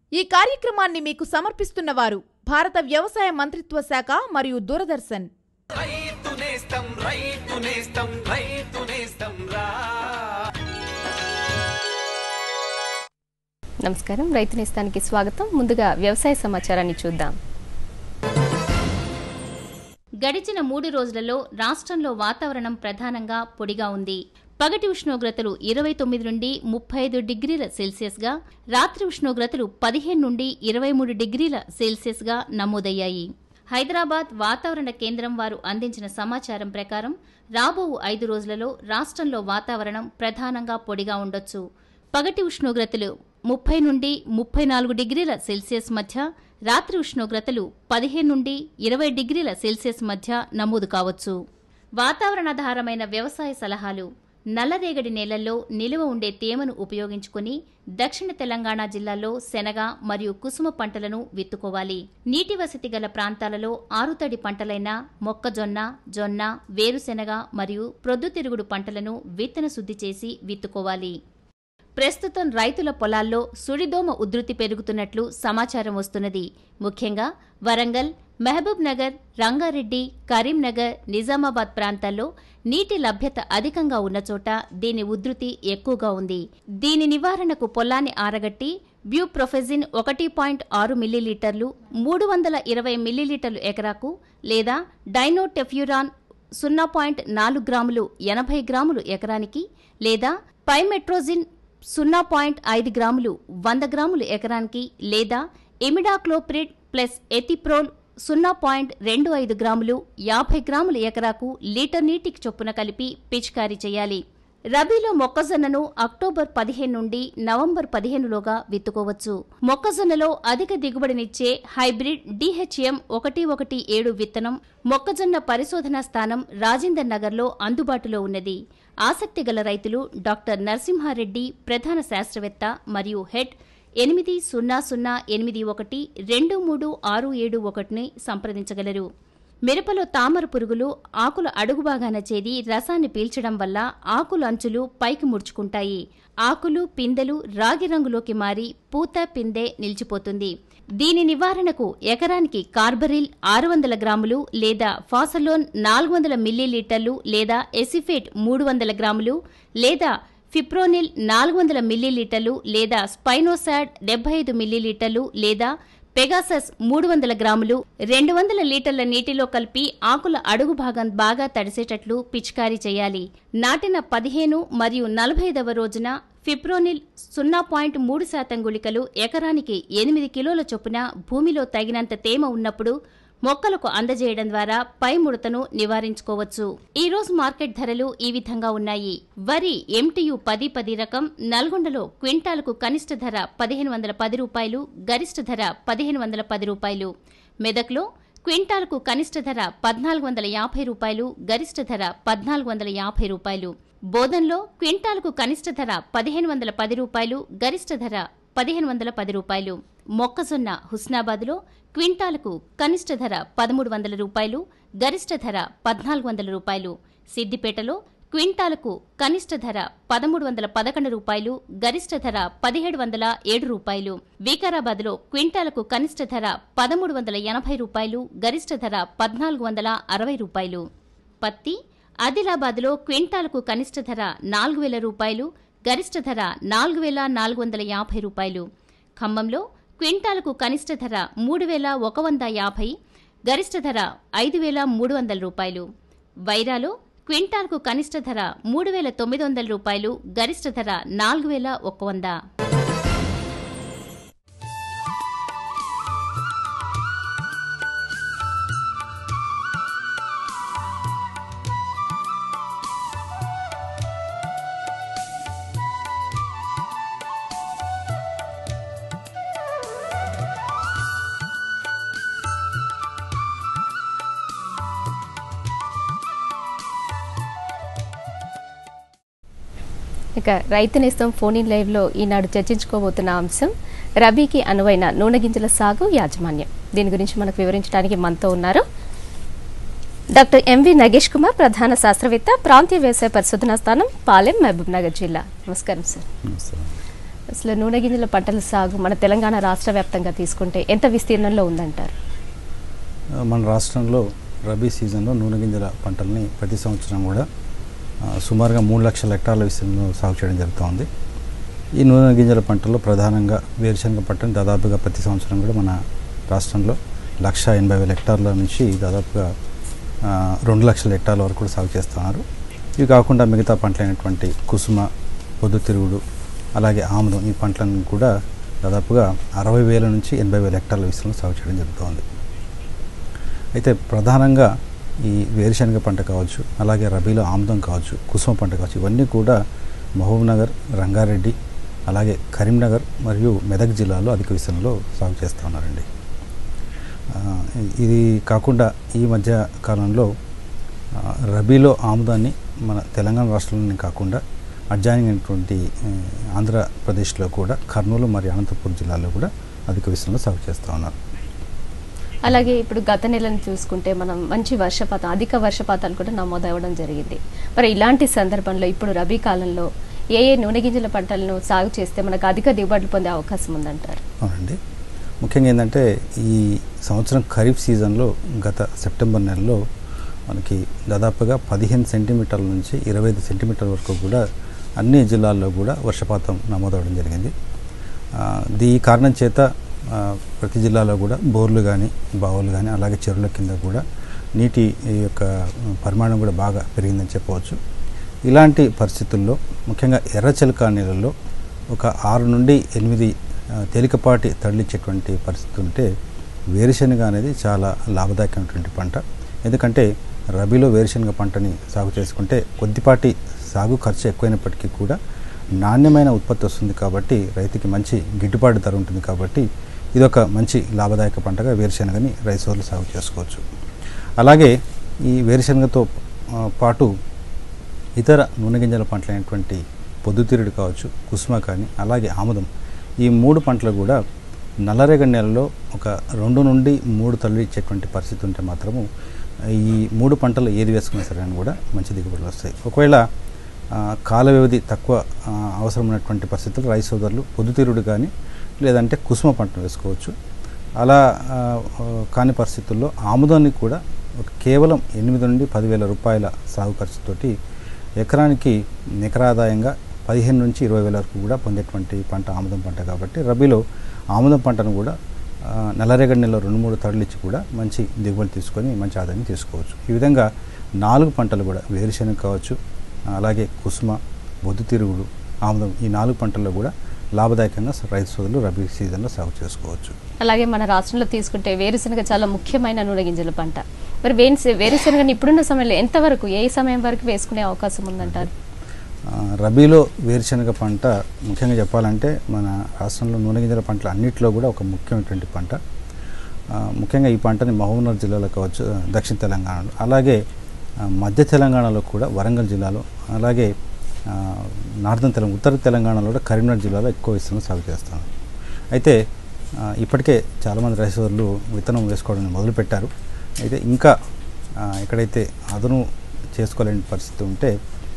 ఈ కార్యక్రమాన్ని మీకు సమర్పిస్తున్నవారు భారత వ్యవసాయ మంత్రిత్వ శాఖ మరియు దూరదర్శన్ రైతు నేస్తం రైతు నేస్తం రైతు నేస్తం రా నమస్కారం రైతు నేస్తానికి స్వాగతం ముందుగా వ్యవసాయ సమాచారాన్ని చూద్దాం గడిచిన మూడు రోజులలో రాష్ట్రంలో వాతావరణం ప్రధానంగా పొడిగా ఉంది పగటి ఉష్ణోగ్రతలు ఇరవై తొమ్మిది నుండి ముప్పై ఐదు డిగ్రీల సెల్సియస్గా రాత్రి ఉష్ణోగ్రతలు పదిహేను నుండి ఇరవై మూడు డిగ్రీల సెల్సియస్గా నమోదయ్యాయి హైదరాబాద్ వాతావరణ కేంద్రం వారు అందించిన సమాచారం ప్రకారం రాబో ఐదు రోజులలో రాష్ట్రంలో వాతావరణం ప్రధానంగా పొడిగా ఉండొచ్చు పగటి ఉష్ణోగ్రతలు ముప్పై నుండి ముప్పై నాలుగు డిగ్రీల సెల్సియస్ మధ్య రాత్రి ఉష్ణోగ్రతలు పదిహేను నుండి ఇరవై డిగ్రీల సెల్సియస్ మధ్య నమోదు కావచ్చు వాతావరణాధారమైన వ్యవసాయ సలహాలు నల్లరేగడి నేలల్లో నిలువ ఉండే తేమను ఉపయోగించుకుని దక్షిణ తెలంగాణ జిల్లాల్లో శనగ మరియు కుసుమ పంటలను విత్తుకోవాలి నీటి వసతి గల ప్రాంతాలలో ఆరుతడి పంటలైన మొక్కజొన్న జొన్న వేరుశెనగ మరియు ప్రొద్దుతిరుగుడు పంటలను విత్తన శుద్ధి చేసి విత్తుకోవాలి ప్రస్తుతం రైతుల పొలాల్లో సుడిదోమ ఉధృతి పెరుగుతున్నట్లు సమాచారం వస్తున్నది ముఖ్యంగా వరంగల్ మహబూబ్ నగర్ రంగారెడ్డి కరీంనగర్ నిజామాబాద్ ప్రాంతాల్లో నీటి లభ్యత అధికంగా ఉన్న చోట దీని ఉధృతి ఎక్కువగా ఉంది దీని నివారణకు పొలాన్ని ఆరగట్టి బ్యూప్రొఫెజిన్ ఒకటి పాయింట్ ఆరు మిల్లీలీటర్లు మూడు వందల ఇరవై మిల్లీలీటర్లు ఎకరాకు లేదా డైనోటెఫ్యూరాన్ సున్నా పాయింట్ నాలుగు గ్రాములు ఎనభై గ్రాములు ఎకరానికి లేదా పైమెట్రోజిన్ సున్నా పాయింట్ ఐదు గ్రాములు వంద గ్రాములు ఎకరానికి లేదా ఇమిడాక్లోప్రిడ్ ప్లస్ ఎథిప్రోల్ సున్నా పాయింట్ రెండు ఐదు గ్రాములు యాభై గ్రాముల ఎకరాకు లీటర్ నీటికి చొప్పున కలిపి పిచికారీ చేయాలి రబీలో మొక్కజొన్నను అక్టోబర్ పదిహేను నుండి నవంబర్ పదిహేనులోగా విత్తుకోవచ్చు మొక్కజొన్నలో అధిక దిగుబడినిచ్చే హైబ్రిడ్ డిహెచ్ఎం ఒకటి ఒకటి ఏడు విత్తనం మొక్కజొన్న పరిశోధనా స్థానం రాజేందర్ నగర్లో అందుబాటులో ఉన్నది ఆసక్తి గల రైతులు డాక్టర్ నరసింహారెడ్డి ప్రధాన శాస్త్రవేత్త మరియు హెడ్ ఎనిమిది సున్నా సున్నా ఎనిమిది ఒకటి రెండు మూడు ఆరు ఏడు ఒకటిని సంప్రదించగలరు మిరపలో తామర పురుగులు ఆకుల అడుగు భాగాన చేరి రసాన్ని పీల్చడం వల్ల ఆకుల అంచులు పైకి ముడుచుకుంటాయి ఆకులు పిందెలు రాగి రంగులోకి మారి పూత పిందె నిలిచిపోతుంది దీని నివారణకు ఎకరానికి కార్బరిల్ ఆరు వందల గ్రాములు లేదా ఫాసలోన్ నాలుగు వందల మిల్లీలీటర్లు లేదా ఎసిఫేట్ మూడు వందల గ్రాములు లేదా ఫిప్రోనిల్ నాలుగు వందల మిల్లీలీటర్లు లేదా స్పైనోసాడ్ డెబ్బై ఐదు మిల్లీలీటర్లు లేదా పెగాసస్ మూడు వందల గ్రాములు రెండు వందల లీటర్ల నీటిలో కలిపి ఆకుల అడుగు భాగం బాగా తడిసేటట్లు పిచికారీ చేయాలి నాటిన పదిహేను మరియు నలభై ఐదవ రోజున ఫిప్రోనిల్ సున్నా పాయింట్ మూడు శాతం గుళికలు ఎకరానికి ఎనిమిది కిలోల చొప్పున భూమిలో తగినంత తేమ ఉన్నప్పుడు మొక్కలకు అందజేయడం ద్వారా పై ముడతను నివారించుకోవచ్చు ఈ రోజు మార్కెట్ ధరలు ఈ విధంగా ఉన్నాయి వరి ఎంటీయు పది పది రకం నల్గొండలో క్వింటాలకు కనిష్ట ధర పదిహేను వందల పది రూపాయలు గరిష్ట ధర పదిహేను వందల పది రూపాయలు మెదక్లో క్వింటాలకు కనిష్ట ధర పద్నాలుగు వందల యాభై రూపాయలు గరిష్ట ధర పద్నాలుగు వందల యాభై రూపాయలు బోధన్లో క్వింటాలకు కనిష్ట ధర పదిహేను వందల పది రూపాయలు గరిష్ట ధర పదిహేను వందల పది రూపాయలు మొక్కజొన్న హుస్నాబాద్లో క్వింటాలకు కనిష్ట ధర పదమూడు వందల రూపాయలు గరిష్ట ధర పద్నాలుగు వందల రూపాయలు సిద్దిపేటలో క్వింటాలకు కనిష్ట ధర పదమూడు వందల పదకొండు రూపాయలు గరిష్ట ధర పదిహేడు వందల ఏడు రూపాయలు వికారాబాద్లో క్వింటాలకు కనిష్ట ధర పదమూడు వందల ఎనభై రూపాయలు గరిష్ట ధర పద్నాలుగు వందల అరవై రూపాయలు పత్తి ఆదిలాబాద్లో క్వింటాలకు కనిష్ట ధర నాలుగు వేల రూపాయలు గరిష్ట ధర నాలుగు వేల నాలుగు వందల యాభై రూపాయలు ఖమ్మంలో క్వింటాలకు కనిష్ట ధర మూడు వేల ఒక వంద యాభై గరిష్ట ధర ఐదు వేల మూడు వందల రూపాయలు వైరాలో క్వింటాల్కు కనిష్ట ధర మూడు వేల తొమ్మిది వందల రూపాయలు గరిష్ట ధర నాలుగు వేల ఒక్క వంద ఇక రైతు నేస్తం ఫోన్ ఇన్ లైవ్లో ఈనాడు చర్చించుకోబోతున్న అంశం రబీకి అనువైన నూనె గింజల సాగు యాజమాన్యం దీని గురించి మనకు వివరించడానికి మనతో ఉన్నారు డాక్టర్ ఎంవి నగేష్ కుమార్ ప్రధాన శాస్త్రవేత్త ప్రాంతీయ వ్యవసాయ పరిశోధనా స్థానం పాలెం మహబూబ్ నగర్ జిల్లా నమస్కారం సార్ అసలు నూనె గింజల పంటల సాగు మన తెలంగాణ రాష్ట్ర వ్యాప్తంగా తీసుకుంటే ఎంత విస్తీర్ణంలో ఉందంటారు ఆ, మన రాష్ట్రంలో రబీ సీజన్లో నూనె గింజల పంటల్ని ప్రతి సంవత్సరం కూడా ఆ, సుమారుగా మూడు లక్షల హెక్టార్ల విస్తీర్ణంలో సాగు చేయడం జరుగుతోంది ఈ నూనె గింజల పంటల్లో ప్రధానంగా వేరుశనగ పంటను దాదాపుగా ప్రతి సంవత్సరం కూడా మన రాష్ట్రంలో లక్ష ఎనభై వేల హెక్టార్ల నుంచి దాదాపుగా ఆ, రెండు లక్షల హెక్టార్ల వరకు కూడా సాగు చేస్తున్నారు ఇవి కాకుండా మిగతా పంటలైనటువంటి కుసుమ పొద్దుతిరుగుడు అలాగే ఆముదం ఈ పంటలను కూడా దాదాపుగా అరవై వేల నుంచి ఎనభై వేల హెక్టార్ల విస్తీర్ణంలో సాగు చేయడం జరుగుతోంది అయితే ప్రధానంగా ఈ వేరుశనగ పంట కావచ్చు అలాగే రబీలో ఆముదం కావచ్చు కుసుమ పంట కావచ్చు ఇవన్నీ కూడా మహబూబ్నగర్ రంగారెడ్డి అలాగే కరీంనగర్ మరియు మెదక్ జిల్లాలో అధిక విస్తీర్ణంలో సాగు చేస్తూ ఉన్నారండి ఆ, ఇది కాకుండా ఈ మధ్య కాలంలో ఆ, రబీలో ఆముదాన్ని మన తెలంగాణ రాష్ట్రంలోనే కాకుండా అడ్జాయినింగ్ అయినటువంటి ఆ, ఆంధ్రప్రదేశ్లో కూడా కర్నూలు మరియు అనంతపురం జిల్లాలో కూడా అధిక విస్తీర్ణంలో సాగు చేస్తూ ఉన్నారు అలాగే ఇప్పుడు గత నెలను చూసుకుంటే మనం మంచి వర్షపాతం అధిక వర్షపాతాలు కూడా నమోదవడం జరిగింది మరి ఇలాంటి సందర్భంలో ఇప్పుడు రబీ కాలంలో ఏ ఏ నూనె గింజల పంటలను సాగు చేస్తే మనకు అధిక దిగుబడులు పొందే అవకాశం ఉందంటారు అవునండి ముఖ్యంగా ఏంటంటే ఈ సంవత్సరం ఖరీఫ్ సీజన్లో గత సెప్టెంబర్ నెలలో మనకి దాదాపుగా పదిహేను సెంటీమీటర్ల నుంచి ఇరవై ఐదు సెంటీమీటర్ల వరకు కూడా అన్ని జిల్లాల్లో కూడా వర్షపాతం నమోదవడం జరిగింది ఆ, దీ కారణం చేత ఆ, ప్రతి జిల్లాలో కూడా బోర్లు కానీ బావులు కానీ అలాగే చెరువుల కింద కూడా నీటి ఈ యొక్క పరిమాణం కూడా బాగా పెరిగిందని చెప్పవచ్చు ఇలాంటి పరిస్థితుల్లో ముఖ్యంగా ఎర్రచిలక నీళ్ళల్లో ఒక ఆరు నుండి ఎనిమిది ఆ, తేలికపాటి తరలిచ్చేటువంటి పరిస్థితి ఉంటే వేరుశనగ అనేది చాలా లాభదాయకమైనటువంటి పంట ఎందుకంటే రబీలో వేరుశనగ పంటని సాగు చేసుకుంటే కొద్దిపాటి సాగు ఖర్చు ఎక్కువైనప్పటికీ కూడా నాణ్యమైన ఉత్పత్తి వస్తుంది కాబట్టి రైతుకి మంచి గిట్టుబాటు ధర ఉంటుంది కాబట్టి ఇదొక మంచి లాభదాయక పంటగా వేరుశనగని రైతు సోదరులు సాగు చేసుకోవచ్చు అలాగే ఈ వేరుశనగతో ఆ, పాటు ఇతర నూనె గింజల పంటలైనటువంటి పొద్దుతిరుడు కావచ్చు కుసుమ కానీ అలాగే ఆముదం ఈ మూడు పంటలు కూడా నల్లరేగడి నెలలో ఒక రెండు నుండి మూడు తల్లి ఇచ్చేటువంటి పరిస్థితి ఉంటే మాత్రము ఈ మూడు పంటలు ఏది వేసుకున్నా సరే అని కూడా మంచి దిగుబడులు వస్తాయి ఒకవేళ ఆ, కాల వ్యవధి తక్కువ ఆ, అవసరమైనటువంటి పరిస్థితులు రైతు సోదరులు పొద్దుతిరుడు కానీ లేదంటే కుసుమ పంటను వేసుకోవచ్చు అలా ఆ, ఆ, కాని పరిస్థితుల్లో ఆముదాన్ని కూడా ఒక కేవలం ఎనిమిది నుండి పదివేల రూపాయల సాగు ఖర్చుతోటి ఎకరానికి నికరాదాయంగా పదిహేను నుంచి ఇరవై వేల వరకు కూడా పొందేటువంటి పంట ఆముదం పంట కాబట్టి రబీలో ఆముదం పంటను కూడా ఆ, నల్లరేగడి నెలలో రెండు మూడు తడులు ఇచ్చి కూడా మంచి దిగుబడి తీసుకొని మంచి ఆదాయం తీసుకోవచ్చు ఈ విధంగా నాలుగు పంటలు కూడా వేరుశనగ కావచ్చు అలాగే కుసుమ బొద్దుతిరుగుడు ఆముదం ఈ నాలుగు పంటల్లో కూడా లాభదాయకంగా రైతు సోదరులు రబీ సీజన్లో సాగు చేసుకోవచ్చు అలాగే మన రాష్ట్రంలో తీసుకుంటే వేరుశనగ చాలా ముఖ్యమైన నూనె గింజల పంట మరి వేరు వేరుశనగని ఇప్పుడున్న సమయంలో ఎంతవరకు ఏ సమయం వరకు వేసుకునే అవకాశం ఉందంటారు ఆ, రబీలో వేరుశనగ పంట ముఖ్యంగా చెప్పాలంటే మన రాష్ట్రంలో నూనె గింజల పంటలు అన్నింటిలో కూడా ఒక ముఖ్యమైనటువంటి పంట ఆ, ముఖ్యంగా ఈ పంటని మహబూబ్నగర్ జిల్లాలో కావచ్చు ఆ, దక్షిణ తెలంగాణలో అలాగే ఆ, మధ్య తెలంగాణలో కూడా వరంగల్ జిల్లాలో అలాగే ఆ, నార్థన్ తెలంగాణ ఉత్తర తెలంగాణలో కూడా కరీంనగర్ జిల్లాలో ఎక్కువ విస్తీర్ణం సాగు చేస్తాను అయితే ఆ, ఇప్పటికే చాలామంది రైతు సోదరులు విత్తనం వేసుకోవడం మొదలుపెట్టారు అయితే ఇంకా ఆ, ఎక్కడైతే అదను చేసుకోలేని పరిస్థితి ఉంటే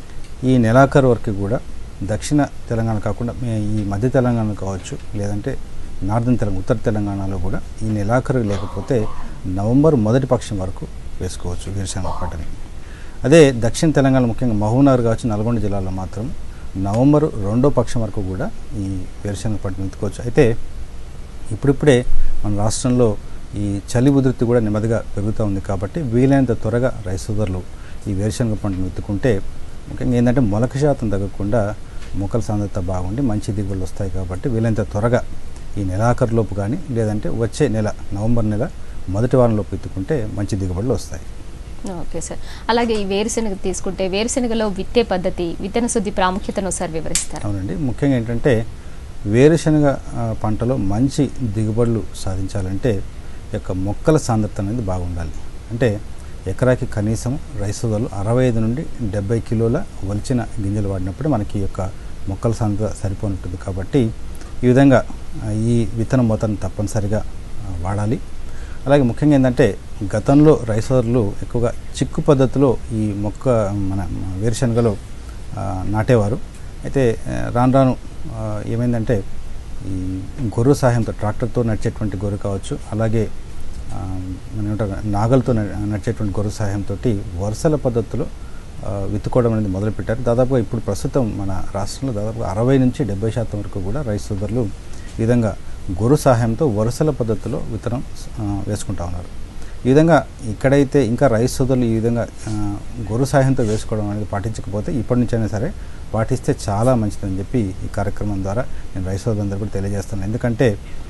ఈ నెలాఖరు వరకు కూడా దక్షిణ తెలంగాణ కాకుండా మే- ఈ మధ్య తెలంగాణ కావచ్చు లేదంటే నార్థన్ తెలంగాణ ఉత్తర తెలంగాణలో కూడా ఈ నెలాఖరు లేకపోతే నవంబర్ మొదటి పక్షం వరకు వేసుకోవచ్చు వేరుశనగ పంటని అదే దక్షిణ తెలంగాణ ముఖ్యంగా మహబూబ్నగర్ కావచ్చు నల్గొండ జిల్లాలో మాత్రం నవంబర్ రెండో పక్షం వరకు కూడా ఈ వేరుశనగ పంటను ఎత్తుకోవచ్చు అయితే ఇప్పుడిప్పుడే మన రాష్ట్రంలో ఈ చలి ఉధృతి కూడా నెమ్మదిగా పెరుగుతూ ఉంది కాబట్టి వీలైనంత త్వరగా రైతు సోదరులు ఈ వేరుశనగ పంటను ఎత్తుకుంటే ముఖ్యంగా ఏంటంటే మొలక శాతం తగ్గకుండా మొక్కల సాంద్రత బాగుండి మంచి దిగుబడులు వస్తాయి కాబట్టి వీలైనంత త్వరగా ఈ నెలాఖరులోపు కానీ లేదంటే వచ్చే నెల నవంబర్ నెల మొదటి వారంలోపు ఎత్తుకుంటే మంచి దిగుబడులు వస్తాయి ఓకే సార్ అలాగే ఈ వేరుశనగ తీసుకుంటే వేరుశనగలో విత్తే పద్ధతి విత్తన శుద్ధి ప్రాముఖ్యతను ఒకసారి వివరిస్తారు అవునండి ముఖ్యంగా ఏంటంటే వేరుశనగ ఆ, పంటలో మంచి దిగుబడులు సాధించాలంటే ఈ యొక్క మొక్కల సాంద్రత అనేది బాగుండాలి అంటే ఎకరాకి కనీసం రైస్ సోదరులు అరవై ఐదు నుండి డెబ్బై కిలోల వలిచిన గింజలు వాడినప్పుడు మనకి ఈ యొక్క మొక్కల సాంద్రత సరిపోయి ఉంటుంది కాబట్టి ఈ విధంగా ఆ, ఈ విత్తన మోతాన్ని తప్పనిసరిగా ఆ, వాడాలి అలాగే ముఖ్యంగా ఏంటంటే గతంలో రైస్ సోదరులు ఎక్కువగా చిక్కు పద్ధతిలో ఈ మొక్క మన వేరుశనగలో ఆ, నాటేవారు అయితే ఆ, రాను రాను ఆ, ఏమైందంటే ఈ గొర్రె సహాయంతో ట్రాక్టర్తో నడిచేటువంటి గొర్రె కావచ్చు అలాగే ఆ, మన ఏమంటారు నాగలతో న- నడిచేటువంటి గొర్రె సహాయంతో వరుసల పద్ధతిలో ఆ, విత్తుకోవడం అనేది మొదలుపెట్టారు దాదాపుగా ఇప్పుడు ప్రస్తుతం మన రాష్ట్రంలో దాదాపుగా అరవై నుంచి డెబ్బై శాతం వరకు కూడా రైతు సోదరులు ఈ విధంగా గొర్రె సహాయంతో వరుసల పద్ధతిలో విత్తనం ఆ, వేసుకుంటా ఉన్నారు ఈ విధంగా ఇక్కడైతే ఇంకా రైతు సోదరులు ఈ విధంగా ఆ, గొర్రె సహాయంతో వేసుకోవడం అనేది పాటించకపోతే ఇప్పటి నుంచి అయినా సరే పాటిస్తే చాలా మంచిదని చెప్పి ఈ కార్యక్రమం ద్వారా నేను రైతు సోదరులందరూ కూడా తెలియజేస్తాను ఎందుకంటే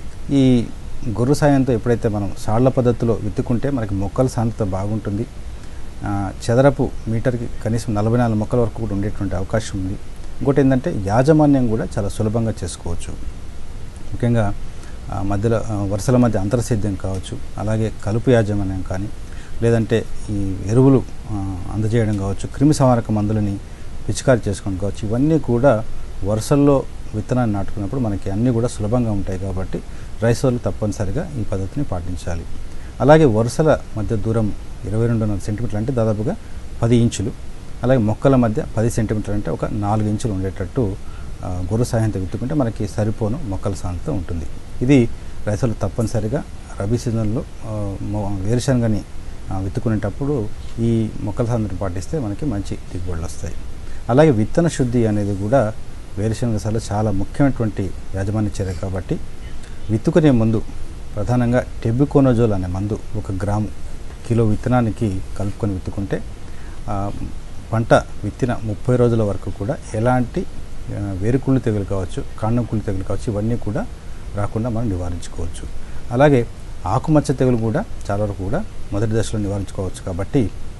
ఈ గొర్రె సాయంతో ఎప్పుడైతే మనం సాళ్ల పద్ధతిలో విత్తుకుంటే మనకి మొక్కల సాంద్రత బాగుంటుంది ఆ, చదరపు మీటర్కి కనీసం నలభై నాలుగు మొక్కల వరకు కూడా ఉండేటువంటి అవకాశం ఉంది ఇంకోటి ఏంటంటే యాజమాన్యం కూడా చాలా సులభంగా చేసుకోవచ్చు ముఖ్యంగా ఆ, మధ్యలో ఆ, వరుసల మధ్య అంతర్సేద్యం కావచ్చు అలాగే కలుపు యాజమాన్యం కానీ లేదంటే ఈ ఎరువులు ఆ, అందజేయడం కావచ్చు క్రిమి సంహారక మందులని పిచికారి చేసుకోవడం కావచ్చు ఇవన్నీ కూడా వరుసల్లో విత్తనాన్ని నాటుకున్నప్పుడు మనకి అన్నీ కూడా సులభంగా ఉంటాయి కాబట్టి రైతులు తప్పనిసరిగా ఈ పద్ధతిని పాటించాలి అలాగే వరుసల మధ్య దూరం ఇరవై రెండున్నర సెంటీమీటర్లు అంటే దాదాపుగా పది ఇంచులు అలాగే మొక్కల మధ్య పది సెంటీమీటర్లు అంటే ఒక నాలుగు ఇంచులు ఉండేటట్టు ఆ, గొర్రె సహాయంతో విత్తుకుంటే మనకి సరిపోను మొక్కల సాంద్రత ఉంటుంది ఇది రైతులు తప్పనిసరిగా రబీ సీజన్లో ఆ, మొ- వేరుశనగని ఆ, విత్తుకునేటప్పుడు ఈ మొక్కల సాంద్రత పాటిస్తే మనకి మంచి దిగుబడులు వస్తాయి అలాగే విత్తన శుద్ధి అనేది కూడా వేరుశనగ సార్లు చాలా ముఖ్యమైనటువంటి యాజమాన్య చర్య కాబట్టి విత్తుకునే ముందు ప్రధానంగా టెబికోనోజోల్ అనే మందు ఒక గ్రాము కిలో విత్తనానికి కలుపుకొని విత్తుకుంటే ఆ, పంట విత్తిన ముప్పై రోజుల వరకు కూడా ఎలాంటి ఆ, వేరుకుళ్ళు తెగులు కావచ్చు కాండం కుళ్ళు తెగులు కావచ్చు ఇవన్నీ కూడా రాకుండా మనం నివారించుకోవచ్చు అలాగే ఆకుమచ్చ తెగులు కూడా చాలా వరకు కూడా మొదటి దశలో నివారించుకోవచ్చు కాబట్టి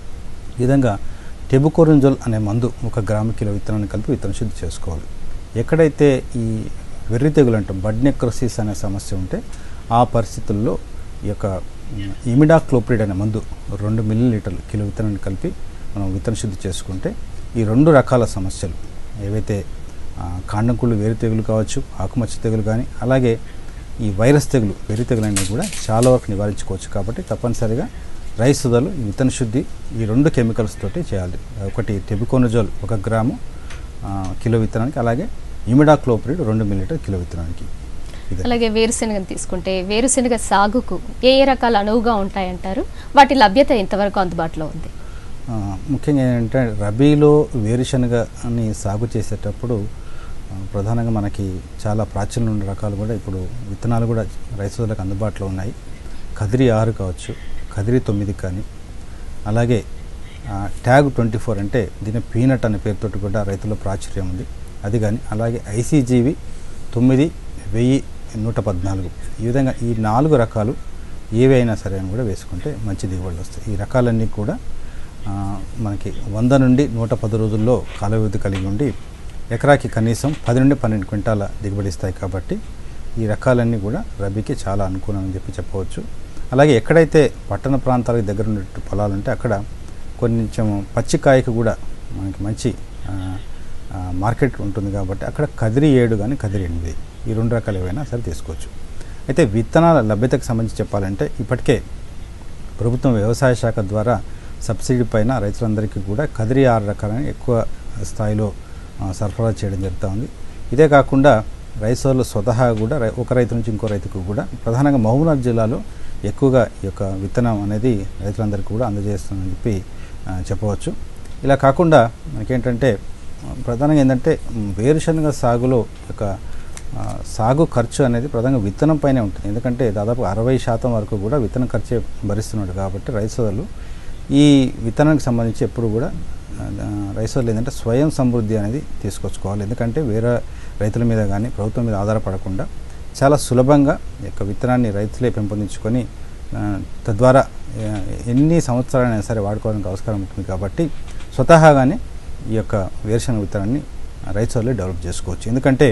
ఈ విధంగా టెబుకోరింజోల్ అనే మందు ఒక గ్రాము కిలో విత్తనాన్ని కలిపి విత్తన శుద్ధి చేసుకోవాలి ఎక్కడైతే ఈ వెర్రి తెగులు అంటాం బడ్ నెక్రోసిస్ అనే సమస్య ఉంటే ఆ పరిస్థితుల్లో ఈ యొక్క ఇమిడాక్లోప్రిడ్ అనే మందు రెండు మిల్లీ లీటర్లు కిలో విత్తనాన్ని కలిపి మనం విత్తన శుద్ధి చేసుకుంటే ఈ రెండు రకాల సమస్యలు ఏవైతే ఆ, కాండం కుళ్ళు వేరు తెగులు కావచ్చు ఆకుమచ్చ తెగులు కానీ అలాగే ఈ వైరస్ తెగులు వెర్రి తెగులు అనేవి కూడా చాలా వరకు నివారించుకోవచ్చు కాబట్టి తప్పనిసరిగా రైస్ సుధలు ఈ విత్తన శుద్ధి ఈ రెండు కెమికల్స్ తోటి చేయాలి ఒకటి టెబికోనజోల్ ఒక గ్రాము ఆ, కిలో విత్తనానికి అలాగే ఇమిడాక్లోప్రిడ్ రెండు మిల్లీటర్ కిలో విత్తనానికి ఇదే అలాగే వేరుశెనగను తీసుకుంటే వేరుశెనగ సాగుకు ఏ ఏ రకాల అనువుగా ఉంటాయంటారు వాటి లభ్యత ఎంతవరకు అందుబాటులో ఉంది ఆ, ముఖ్యంగా ఏంటంటే రబీలో వేరుశనగని సాగు చేసేటప్పుడు ఆ, ప్రధానంగా మనకి చాలా ప్రాచీన ఉన్న రకాలు కూడా ఇప్పుడు విత్తనాలు కూడా రైతులకు అందుబాటులో ఉన్నాయి కదిరి ఆరు కావచ్చు కదిరి తొమ్మిది కానీ అలాగే ఆ, ట్యాగ్ ట్వంటీ ఫోర్ అంటే దీని పీనట్ అనే పేరుతోటి కూడా రైతుల్లో ప్రాచుర్యం ఉంది అది కానీ అలాగే ఐసీజీవి తొమ్మిది వెయ్యి నూట పద్నాలుగు ఈ విధంగా ఈ నాలుగు రకాలు ఏవి అయినా సరే అని కూడా వేసుకుంటే మంచి దిగుబడులు వస్తాయి ఈ రకాలన్నీ కూడా ఆ, మనకి వంద నుండి నూట పది రోజుల్లో కాల వ్యవధి కలిగి ఉండి ఎకరాకి కనీసం పది నుండి పన్నెండు క్వింటాల దిగుబడి ఇస్తాయి కాబట్టి ఈ రకాలన్నీ కూడా రబీకి చాలా అనుకూలం అని చెప్పి చెప్పవచ్చు అలాగే ఎక్కడైతే పట్టణ ప్రాంతాలకు దగ్గర ఉండే పొలాలు ఉంటే అక్కడ కొంచెం పచ్చికాయకు కూడా మనకి మంచి ఆ, ఆ, మార్కెట్ ఉంటుంది కాబట్టి అక్కడ కదిరి ఏడు కానీ కదిరి ఎనిమిది ఈ రెండు రకాలు ఏవైనా సరే తీసుకోవచ్చు అయితే విత్తనాల లభ్యతకు సంబంధించి చెప్పాలంటే ఇప్పటికే ప్రభుత్వం వ్యవసాయ శాఖ ద్వారా సబ్సిడీ పైన రైతులందరికీ కూడా కదిరి ఆరు రకాలని ఎక్కువ స్థాయిలో ఆ, సరఫరా చేయడం జరుగుతూ ఉంది ఇదే కాకుండా రైతులు స్వతహా కూడా రై- ఒక రైతు నుంచి ఇంకో రైతుకు కూడా ప్రధానంగా మహబూబ్నగర్ జిల్లాలో ఎక్కువగా ఈ యొక్క విత్తనం అనేది రైతులందరికీ కూడా అందజేస్తుందని చెప్పి ఆ, చెప్పవచ్చు ఇలా కాకుండా మనకేంటంటే ఆ, ప్రధానంగా ఏంటంటే మ్, వేరుశనగ సాగులో యొక్క ఆ, సాగు ఖర్చు అనేది ప్రధానంగా విత్తనం పైనే ఉంటుంది ఎందుకంటే దాదాపు అరవై శాతం వరకు కూడా విత్తనం ఖర్చే భరిస్తున్నాడు కాబట్టి రైతు సోదరులు ఈ విత్తనానికి సంబంధించి ఎప్పుడు కూడా ఆ, రైతు సోదరులు ఏంటంటే స్వయం సమృద్ధి అనేది తీసుకొచ్చుకోవాలి ఎందుకంటే వేరే రైతుల మీద కానీ ప్రభుత్వం మీద ఆధారపడకుండా చాలా సులభంగా ఈ యొక్క విత్తనాన్ని రైతులే పెంపొందించుకొని ఆ, తద్వారా ఆ, ఎన్ని సంవత్సరాలైనా సరే వాడుకోవడానికి అవసరం ఉంటుంది కాబట్టి స్వతహాగానే ఈ యొక్క వేరుశనగ విత్తనాన్ని రైతు సోదరులు డెవలప్ చేసుకోవచ్చు ఎందుకంటే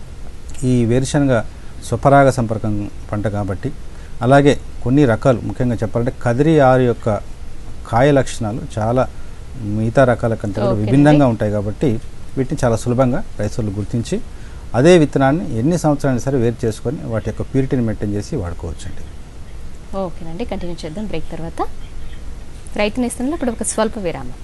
ఈ వేరుశనగ స్వపరాగ సంపర్కం పంట కాబట్టి అలాగే కొన్ని రకాలు ముఖ్యంగా చెప్పాలంటే కదిరి ఆరు యొక్క కాయ లక్షణాలు చాలా మిగతా రకాల కంటే కూడా ఓకేనండి. విభిన్నంగా ఉంటాయి కాబట్టి వీటిని చాలా సులభంగా రైతులు గుర్తించి అదే విత్తనాన్ని ఎన్ని సంవత్సరాలు సరే వేరు చేసుకొని వాటి యొక్క ప్యూరిటీని మెయింటైన్ చేసి వాడుకోవచ్చు అండి ఓకేనండి కంటిన్యూ చేద్దాం బ్రేక్ తర్వాత రైతు నేస్తంలో ఇప్పుడు ఒక స్వల్ప విరామం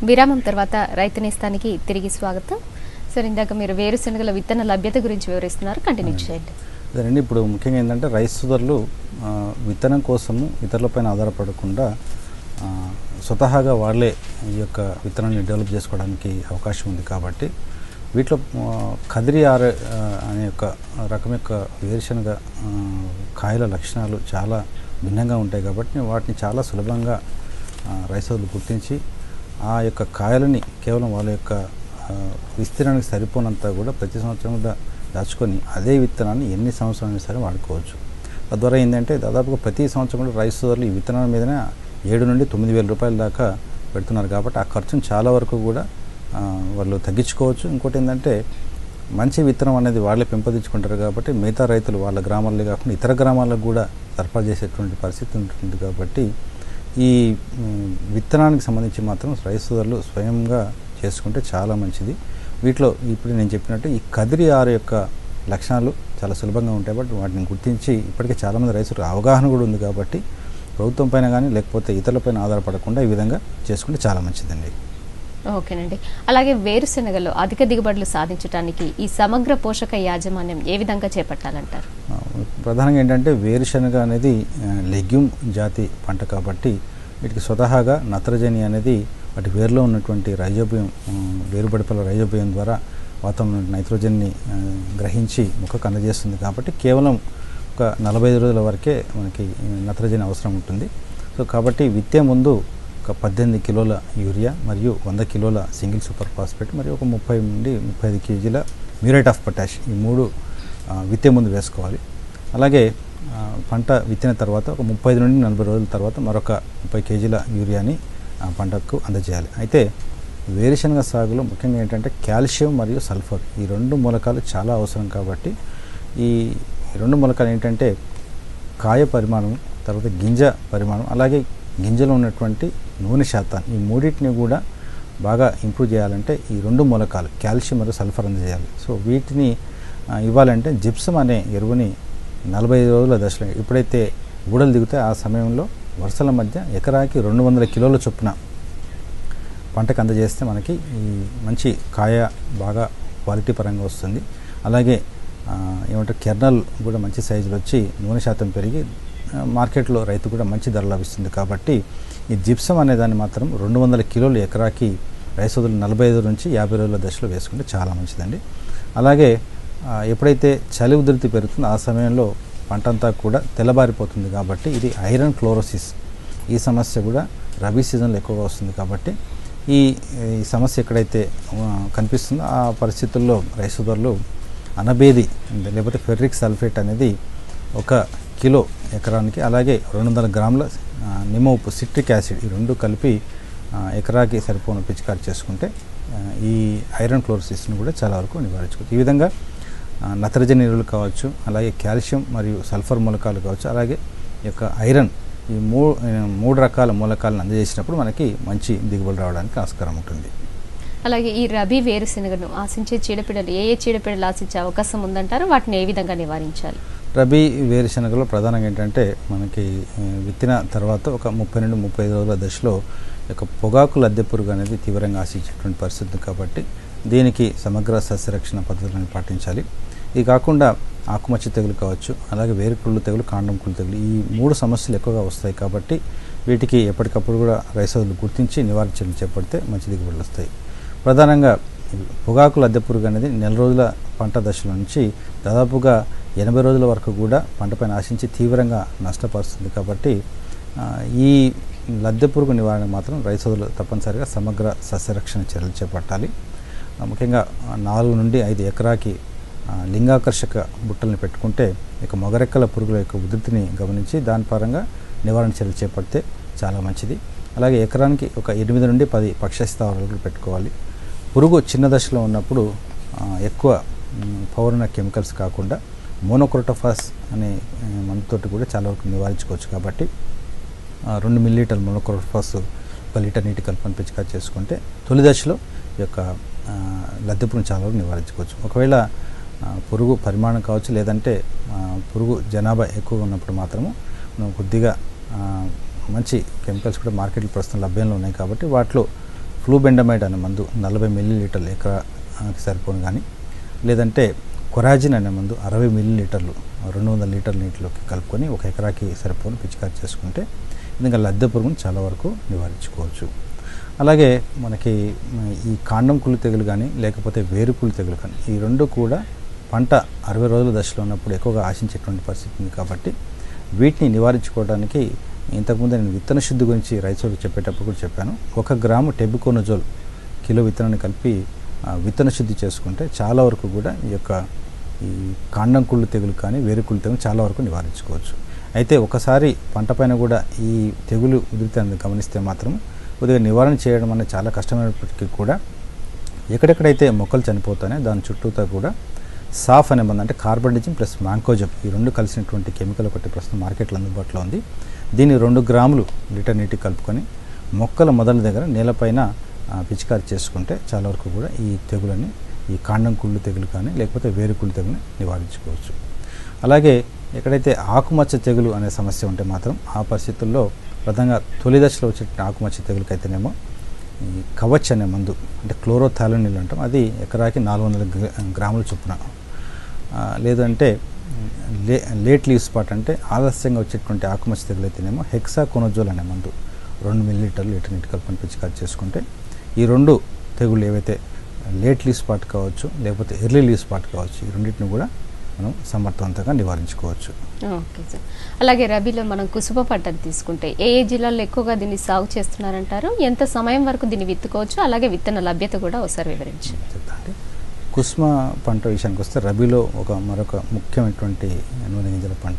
విరామం తర్వాత రైతు నేస్తానికి తిరిగి స్వాగతం సార్ ఇందాక మీరు వేరుశనగల విత్తన లభ్యత గురించి వివరిస్తున్నారు కంటిన్యూ చేయండి అదేనండి ఇప్పుడు ముఖ్యంగా ఏంటంటే రైస్ సోదరులు ఆ, విత్తనం కోసము ఇతరులపైన ఆధారపడకుండా ఆ, స్వతహాగా వాళ్ళే ఈ యొక్క విత్తనాన్ని డెవలప్ చేసుకోవడానికి అవకాశం ఉంది కాబట్టి వీటిలో ఆ, కదిరి ఆర ఆ, అనే యొక్క రకం యొక్క వేరుశనగ ఆ, కాయల లక్షణాలు చాలా భిన్నంగా ఉంటాయి కాబట్టి వాటిని చాలా సులభంగా ఆ, రైస్ సోదరులు గుర్తించి ఆ యొక్క కాయలని కేవలం వాళ్ళ యొక్క ఆ, విస్తీర్ణానికి సరిపోనంత కూడా ప్రతి సంవత్సరం కూడా దాచుకొని అదే విత్తనాన్ని ఎన్ని సంవత్సరాలు సరే వాడుకోవచ్చు తద్వారా ఏంటంటే దాదాపుగా ప్రతి సంవత్సరం కూడా రైస్ సోదరులు ఈ విత్తనాల మీదనే ఏడు నుండి తొమ్మిది వేల రూపాయల దాకా పెడుతున్నారు కాబట్టి ఆ ఖర్చును చాలా వరకు కూడా ఆ, వాళ్ళు తగ్గించుకోవచ్చు ఇంకోటి ఏంటంటే మంచి విత్తనం అనేది వాళ్ళే పెంపొందించుకుంటారు కాబట్టి మిగతా రైతులు వాళ్ళ గ్రామాల్లో కాకుండా ఇతర గ్రామాలకు కూడా సరఫరా చేసేటువంటి పరిస్థితి ఉంటుంది కాబట్టి ఈ మ్, విత్తనానికి సంబంధించి మాత్రం రైతు సోదరులు స్వయంగా చేసుకుంటే చాలా మంచిది వీటిలో ఇప్పుడు నేను చెప్పినట్టు ఈ కదిరి ఆరు యొక్క లక్షణాలు చాలా సులభంగా ఉంటాయి బట్ వాటిని గుర్తించి ఇప్పటికే చాలామంది రైతులకు అవగాహన కూడా ఉంది కాబట్టి ప్రభుత్వం పైన కానీ లేకపోతే ఇతరులపైన ఆధారపడకుండా ఈ విధంగా చేసుకుంటే చాలా మంచిదండి ఓకేనండి అలాగే వేరుశనగలో అధిక దిగుబడులు సాధించడానికి ఈ సమగ్ర పోషక యాజమాన్యం ఏ విధంగా చేపట్టాలంటారు ఆ, ప్రధానంగా ఏంటంటే వేరుశనగ అనేది లెగ్యూమ్ జాతి పంట కాబట్టి వీటికి స్వతహాగా నత్రజని అనేది వాటి వేరులో ఉన్నటువంటి రైజోబియం ఆ, వేరుబడిపల రైజోబియం ద్వారా వాతావరణంలో నైట్రోజన్ని ఆ, గ్రహించి మొక్కకు అందజేస్తుంది కాబట్టి కేవలం ఒక నలభై ఐదు రోజుల వరకే మనకి ఈ నత్రజని అవసరం ఉంటుంది సో కాబట్టి విత్తే ముందు ఒక పద్దెనిమిది కిలోల యూరియా మరియు వంద కిలోల సింగిల్ సూపర్ ఫాస్ఫేట్ మరియు ఒక ముప్పై నుండి ముప్పై ఐదు కేజీల మ్యూరేట్ ఆఫ్ పొటాష్ ఈ మూడు ఆ, విత్తే ముందు వేసుకోవాలి అలాగే ఆ, పంట విత్తిన తర్వాత ఒక ముప్పై ఐదు నుండి నలభై రోజుల తర్వాత మరొక ముప్పై కేజీల యూరియాని ఆ, పంటకు అందజేయాలి అయితే వేరుశనగ సాగులో ముఖ్యంగా ఏంటంటే కాల్షియం మరియు సల్ఫర్ ఈ రెండు మూలకాలు చాలా అవసరం కాబట్టి ఈ రెండు మూలకాలు ఏంటంటే కాయ పరిమాణం తర్వాత గింజ పరిమాణం అలాగే గింజలో ఉన్నటువంటి నూనె శాతాన్ని ఈ మూడింటిని కూడా బాగా ఇంప్రూవ్ చేయాలంటే ఈ రెండు మూలకాలు కాల్షియం మరియు సల్ఫర్ అందజేయాలి సో వీటిని ఆ, ఇవ్వాలంటే జిప్సం అనే ఎరువుని నలభై ఐదు రోజుల దశలో ఎప్పుడైతే బూడలు దిగుతాయి ఆ సమయంలో వరుసల మధ్య ఎకరాకి రెండు వందల కిలోల చొప్పున పంటకు అందజేస్తే మనకి ఈ మంచి కాయ బాగా క్వాలిటీ పరంగా వస్తుంది అలాగే ఆ, ఏమంటారు కెర్నల్ కూడా మంచి సైజులో వచ్చి నూనె శాతం పెరిగి ఆ, మార్కెట్లో రైతు కూడా మంచి ధర లభిస్తుంది కాబట్టి ఈ జిప్సం అనే దాన్ని మాత్రం రెండు వందల కిలోలు ఎకరాకి రైస్ వదులు నలభై ఐదు నుంచి యాభై రోజుల దశలో వేసుకుంటే చాలా మంచిదండి అలాగే ఆ, ఎప్పుడైతే చలి ఉధృతి పెరుగుతుందో ఆ సమయంలో పంట అంతా కూడా తెల్లబారిపోతుంది కాబట్టి ఇది ఐరన్ క్లోరోసిస్ ఈ సమస్య కూడా రబీ సీజన్లో ఎక్కువగా వస్తుంది కాబట్టి ఈ ఈ సమస్య ఎక్కడైతే ఆ, కనిపిస్తుందో ఆ పరిస్థితుల్లో రైస్ సోదరులు అనబేది లేకపోతే ఫెర్రిక్ సల్ఫేట్ అనేది ఒక కిలో ఎకరానికి అలాగే రెండు వందల గ్రాముల ఆ, నిమ్మ ఉప్పు సిట్రిక్ యాసిడ్ ఈ రెండు కలిపి ఆ, ఎకరాకి సరిపోను పిచికారి చేసుకుంటే ఆ, ఈ ఐరన్ క్లోరోసిస్ను కూడా చాలా వరకు నివారించుకోవచ్చు ఈ విధంగా ఆ, నత్రజని ఎరువులు కావచ్చు అలాగే కాల్షియం మరియు సల్ఫర్ మూలకాలు కావచ్చు అలాగే ఈ యొక్క ఐరన్ ఈ మూ మూడు రకాల మూలకాలను అందజేసినప్పుడు మనకి మంచి దిగుబడి రావడానికి ఆస్కారం ఉంటుంది అలాగే ఈ రబీ వేరుశనగను ఆశించే చీడపీడలు ఏ ఏ చీడపీడలు ఆశించే అవకాశం ఉందంటారు వాటిని ఏ విధంగా నివారించాలి రబీ వేరుశనగలో ప్రధానంగా ఏంటంటే మనకి ఆ, విత్తిన తర్వాత ఒక ముప్పై నుండి ముప్పై ఐదు రోజుల దశలో ఈ యొక్క పొగాకు లద్దె పురుగు అనేది తీవ్రంగా ఆశించేటువంటి పరిస్థితి ఉంది కాబట్టి దీనికి సమగ్ర సస్యరక్షణ పద్ధతులను పాటించాలి ఇది కాకుండా ఆకుమచ్చ తెగులు కావచ్చు అలాగే వేరుకుళ్ళు తెగులు కాండం కుళ్ళు తెగులు ఈ మూడు సమస్యలు ఎక్కువగా వస్తాయి కాబట్టి వీటికి ఎప్పటికప్పుడు కూడా రైతులు గుర్తించి నివారించడం చేపడితే మంచి దిగుబడులు వస్తాయి ప్రధానంగా పొగాకు లద్దె పురుగు అనేది నెల రోజుల పంట దశల నుంచి దాదాపుగా ఎనభై రోజుల వరకు కూడా పంటపైన ఆశించి తీవ్రంగా నష్టపరుస్తుంది కాబట్టి ఆ, ఈ లద్దె పురుగు నివారణ మాత్రం రైతులు తప్పనిసరిగా సమగ్ర సస్యరక్షణ చర్యలు చేపట్టాలి ఆ, ముఖ్యంగా ఆ, నాలుగు నుండి ఐదు ఎకరాకి ఆ, లింగాకర్షక బుట్టల్ని పెట్టుకుంటే ఇక మొగరెక్కల పురుగుల యొక్క ఉధృతిని గమనించి దాని పరంగా నివారణ చర్యలు చేపడితే చాలా మంచిది అలాగే ఎకరానికి ఒక ఎనిమిది నుండి పది పక్ష స్థావరాలు పెట్టుకోవాలి పురుగు చిన్న దశలో ఉన్నప్పుడు ఆ, ఎక్కువ మ్, పౌరణ కెమికల్స్ కాకుండా మోనోక్రోటోఫాస్ అనే ఆ, మందుతోటి కూడా చాలా వరకు నివారించుకోవచ్చు కాబట్టి ఆ, రెండు మిల్లీలీటర్ మోనోక్రోటోఫాస్ ఒక లీటర్ నీటి కలుపుకొని పిచికారి చేసుకుంటే తొలి దశలో ఈ యొక్క ఆ, లద్దె పురుగును చాలా వరకు నివారించుకోవచ్చు ఒకవేళ ఆ, పురుగు పరిమాణం కావచ్చు లేదంటే ఆ, పురుగు జనాభా ఎక్కువగా ఉన్నప్పుడు మాత్రము మనం కొద్దిగా ఆ, మంచి కెమికల్స్ కూడా మార్కెట్లో ప్రస్తుతం లభ్యంలో ఉన్నాయి కాబట్టి వాటిలో ఫ్లూబెండమైడ్ అనే మందు నలభై మిల్లీ లీటర్లు ఎకరాకి సరిపోను కానీ లేదంటే కొరాజిన్ అనే మందు అరవై మిల్లీ లీటర్లు రెండు వందల లీటర్ల నీటిలోకి కలుపుకొని ఒక ఎకరాకి సరిపోను పిచికారి చేసుకుంటే ఇంకా లద్దె పురుగును చాలా వరకు నివారించుకోవచ్చు అలాగే మనకి మ, ఈ కాండం కుళ్ళు తెగులు కానీ లేకపోతే వేరు కుళ్ళు తెగులు కానీ ఈ రెండు కూడా పంట అరవై రోజుల దశలో ఉన్నప్పుడు ఎక్కువగా ఆశించేటువంటి పరిస్థితి ఉంది కాబట్టి వీటిని నివారించుకోవడానికి ఇంతకుముందు నేను విత్తన శుద్ధి గురించి రైతులకు చెప్పేటప్పుడు కూడా చెప్పాను ఒక గ్రాము టెబుకోనజోల్ కిలో విత్తనాన్ని కలిపి ఆ, విత్తన శుద్ధి చేసుకుంటే చాలా వరకు కూడా ఈ యొక్క ఈ కాండం కుళ్ళు తెగులు కానీ వేరు కుళ్ళు తెగులు చాలా వరకు నివారించుకోవచ్చు అయితే ఒకసారి పంట పైన కూడా ఈ తెగులు ఉధృతాన్ని గమనిస్తే మాత్రం కొద్దిగా నివారణ చేయడం అనేది చాలా కష్టమైనప్పటికీ కూడా ఎక్కడెక్కడైతే మొక్కలు చనిపోతాయో దాని చుట్టూతా కూడా సాఫ్ అనే మందు అంటే కార్బనిజం ప్లస్ మ్యాంకోజబ్ ఈ రెండు కలిసినటువంటి కెమికల్ ఒకటి ప్రస్తుతం మార్కెట్లో అందుబాటులో ఉంది దీన్ని రెండు గ్రాములు లీటర్ నీటికి కలుపుకొని మొక్కల మొదల దగ్గర నేలపైన ఆ, పిచికారి చేసుకుంటే చాలా వరకు కూడా ఈ తెగులని ఈ కాండం కుళ్ళు తెగులు కానీ లేకపోతే వేరు కుళ్ళు తెగులని నివారించుకోవచ్చు అలాగే ఎక్కడైతే ఆకుమచ్చ తెగులు అనే సమస్య ఉంటే మాత్రం ఆ పరిస్థితుల్లో ప్రధానంగా తొలి దశలో వచ్చే ఆకుమచ్చ తెగులకైతేనేమో ఈ కవచ్ అనే మందు అంటే క్లోరోథాలోనిల్ అంటాం అది ఎకరాకి నాలుగు వందల గ్రా- గ్రాముల చొప్పున ఆ, లేదంటే లే లేట్ లీవ్ స్పాట్ అంటే ఆలస్యంగా వచ్చేటువంటి ఆకుమచ్చ తెగులు అయితేనేమో హెక్సా కొనజోల్ అనే మందు రెండు మిల్లీలీటర్లు లీటర్ నీటి కలుపుకొని పిచికారి చేసుకుంటే ఈ రెండు తెగుళ్ళు ఏవైతే లేట్ లీవ్ స్పాట్ కావచ్చు లేకపోతే ఎర్లీ లీవ్ స్పాట్ కావచ్చు ఈ రెండింటిని కూడా మనం సమర్థవంతంగా నివారించుకోవచ్చు ఓకే సార్ అలాగే రబీలో మనం కుసుమ పంటను తీసుకుంటే ఏ ఏ జిల్లాల్లో ఎక్కువగా దీన్ని సాగు చేస్తున్నారంటారు ఎంత సమయం వరకు దీన్ని విత్తుకోవచ్చు అలాగే విత్తన లభ్యత కూడా ఒకసారి వివరించండి చెప్తా అంటే కుస్మ పంట విషయానికి వస్తే రబీలో ఒక మరొక ముఖ్యమైనటువంటి నూనె గింజల పంట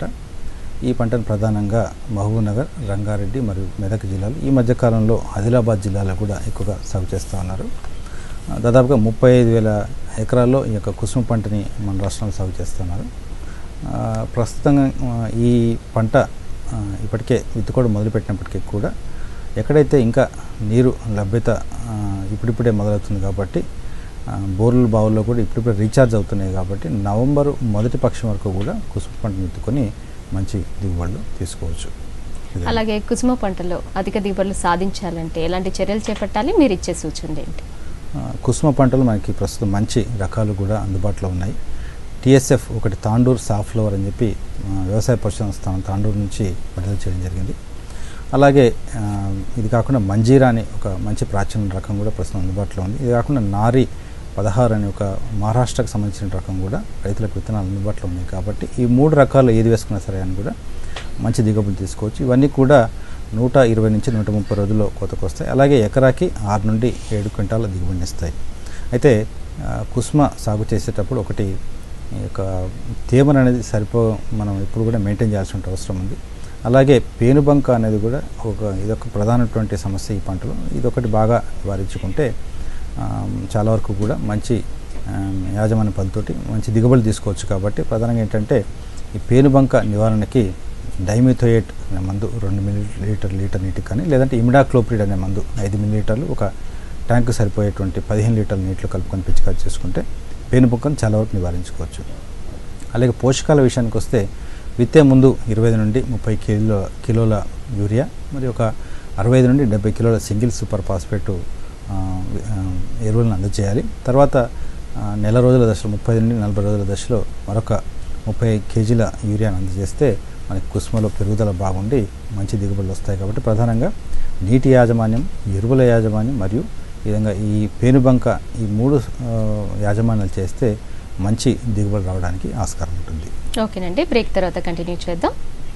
ఈ పంటను ప్రధానంగా మహబూబ్నగర్ రంగారెడ్డి మరియు మెదక్ జిల్లాలు ఈ మధ్యకాలంలో ఆదిలాబాద్ జిల్లాలో కూడా ఎక్కువగా సాగు చేస్తూ ఉన్నారు ఆ, దాదాపుగా ముప్పై ఐదు వేల ఎకరాల్లో ఈ యొక్క కుసుమ పంటని మన రాష్ట్రంలో సాగు చేస్తున్నారు ఆ, ప్రస్తుతంగా ఆ, ఈ పంట ఆ, ఇప్పటికే విత్తుకోవడం మొదలుపెట్టినప్పటికీ కూడా ఎక్కడైతే ఇంకా నీరు లభ్యత ఆ, ఇప్పుడిప్పుడే మొదలవుతుంది కాబట్టి ఆ, బోర్లు బావుల్లో కూడా ఇప్పుడిప్పుడే రీఛార్జ్ అవుతున్నాయి కాబట్టి నవంబరు మొదటి పక్షం వరకు కూడా కుసుమ పంటను విత్తుకొని మంచి దిగుబడులు తీసుకోవచ్చు ఇది. అలాగే కుసుమ పంటలో అధిక దిగుబడులు సాధించాలంటే ఎలాంటి చర్యలు చేపట్టాలి మీరు ఇచ్చే సూచనలు ఏంటి ఆ, కుసుమ పంటలు మనకి ప్రస్తుతం మంచి రకాలు కూడా అందుబాటులో ఉన్నాయి టిఎస్ఎఫ్ ఒకటి తాండూర్ సాఫ్లవర్ అని చెప్పి ఆ, వ్యవసాయ పరిశోధన స్థానం తాండూరు నుంచి విడుదల చేయడం జరిగింది అలాగే ఆ, ఇది కాకుండా మంజీరా అనే ఒక మంచి ప్రాచీన రకం కూడా ప్రస్తుతం అందుబాటులో ఉంది ఇది కాకుండా నారి పదహారు అనే ఒక మహారాష్ట్రకు సంబంధించిన రకం కూడా రైతులకు విత్తనాలు అందుబాటులో ఉన్నాయి కాబట్టి ఈ మూడు రకాలు ఏది వేసుకున్నా సరే అని కూడా మంచి దిగుబడులు తీసుకోవచ్చు ఇవన్నీ కూడా నూట ఇరవై నుంచి నూట ముప్పై రోజుల్లో కోతకు వస్తాయి అలాగే ఎకరాకి ఆరు నుండి ఏడు క్వింటాల దిగుబడిని ఇస్తాయి అయితే ఆ, కుస్మ సాగు చేసేటప్పుడు ఒకటి ఈ యొక్క తేమను అనేది సరిపో మనం ఇప్పుడు కూడా మెయింటైన్ చేయాల్సిన అవసరం ఉంది అలాగే పేనుబంక అనేది కూడా ఒక ఇదొక ప్రధానటువంటి సమస్య ఈ పంటలో ఇదొకటి బాగా నివారించుకుంటే ఆ, చాలా వరకు కూడా మంచి ఆ, యాజమాన్య పద్ధతితోటి మంచి దిగుబడి తీసుకోవచ్చు కాబట్టి ప్రధానంగా ఏంటంటే ఈ పేనుబంక నివారణకి డైమిథోయేట్ అనే మందు రెండు మిల్లీ లీటర్ లీటర్ నీటికి కానీ లేదంటే ఇమిడాక్లోప్రిడ్ అనే మందు ఐదు మిల్లీ లీటర్లు ఒక ట్యాంకు సరిపోయేటువంటి పదిహేను లీటర్ల నీటిలో కలుపుకొని పిచికారి చేసుకుంటే పేనుబంకను చాలా వరకు నివారించుకోవచ్చు అలాగే పోషకాల విషయానికి వస్తే విత్తే ముందు ఇరవై ఐదు నుండి ముప్పై కిలో కిలోల యూరియా మరియు ఒక అరవై ఐదు నుండి డెబ్బై కిలోల సింగిల్ సూపర్ ఫాస్ఫేట్ ఆ, ఆ, ఎరువులను అందజేయాలి తర్వాత ఆ, నెల రోజుల దశలో ముప్పై నుండి నలభై రోజుల దశలో మరొక ముప్పై కేజీల యూరియాను అందజేస్తే మనకి కుసుమలో పెరుగుదల బాగుండి మంచి దిగుబడులు వస్తాయి కాబట్టి ప్రధానంగా నీటి యాజమాన్యం ఎరువుల యాజమాన్యం మరియు ఈ విధంగా ఈ పేనుబంక ఈ మూడు ఆ, యాజమాన్యాలు చేస్తే మంచి దిగుబడి రావడానికి ఆస్కారం ఉంటుంది ఓకేనండి బ్రేక్ తర్వాత కంటిన్యూ చేద్దాం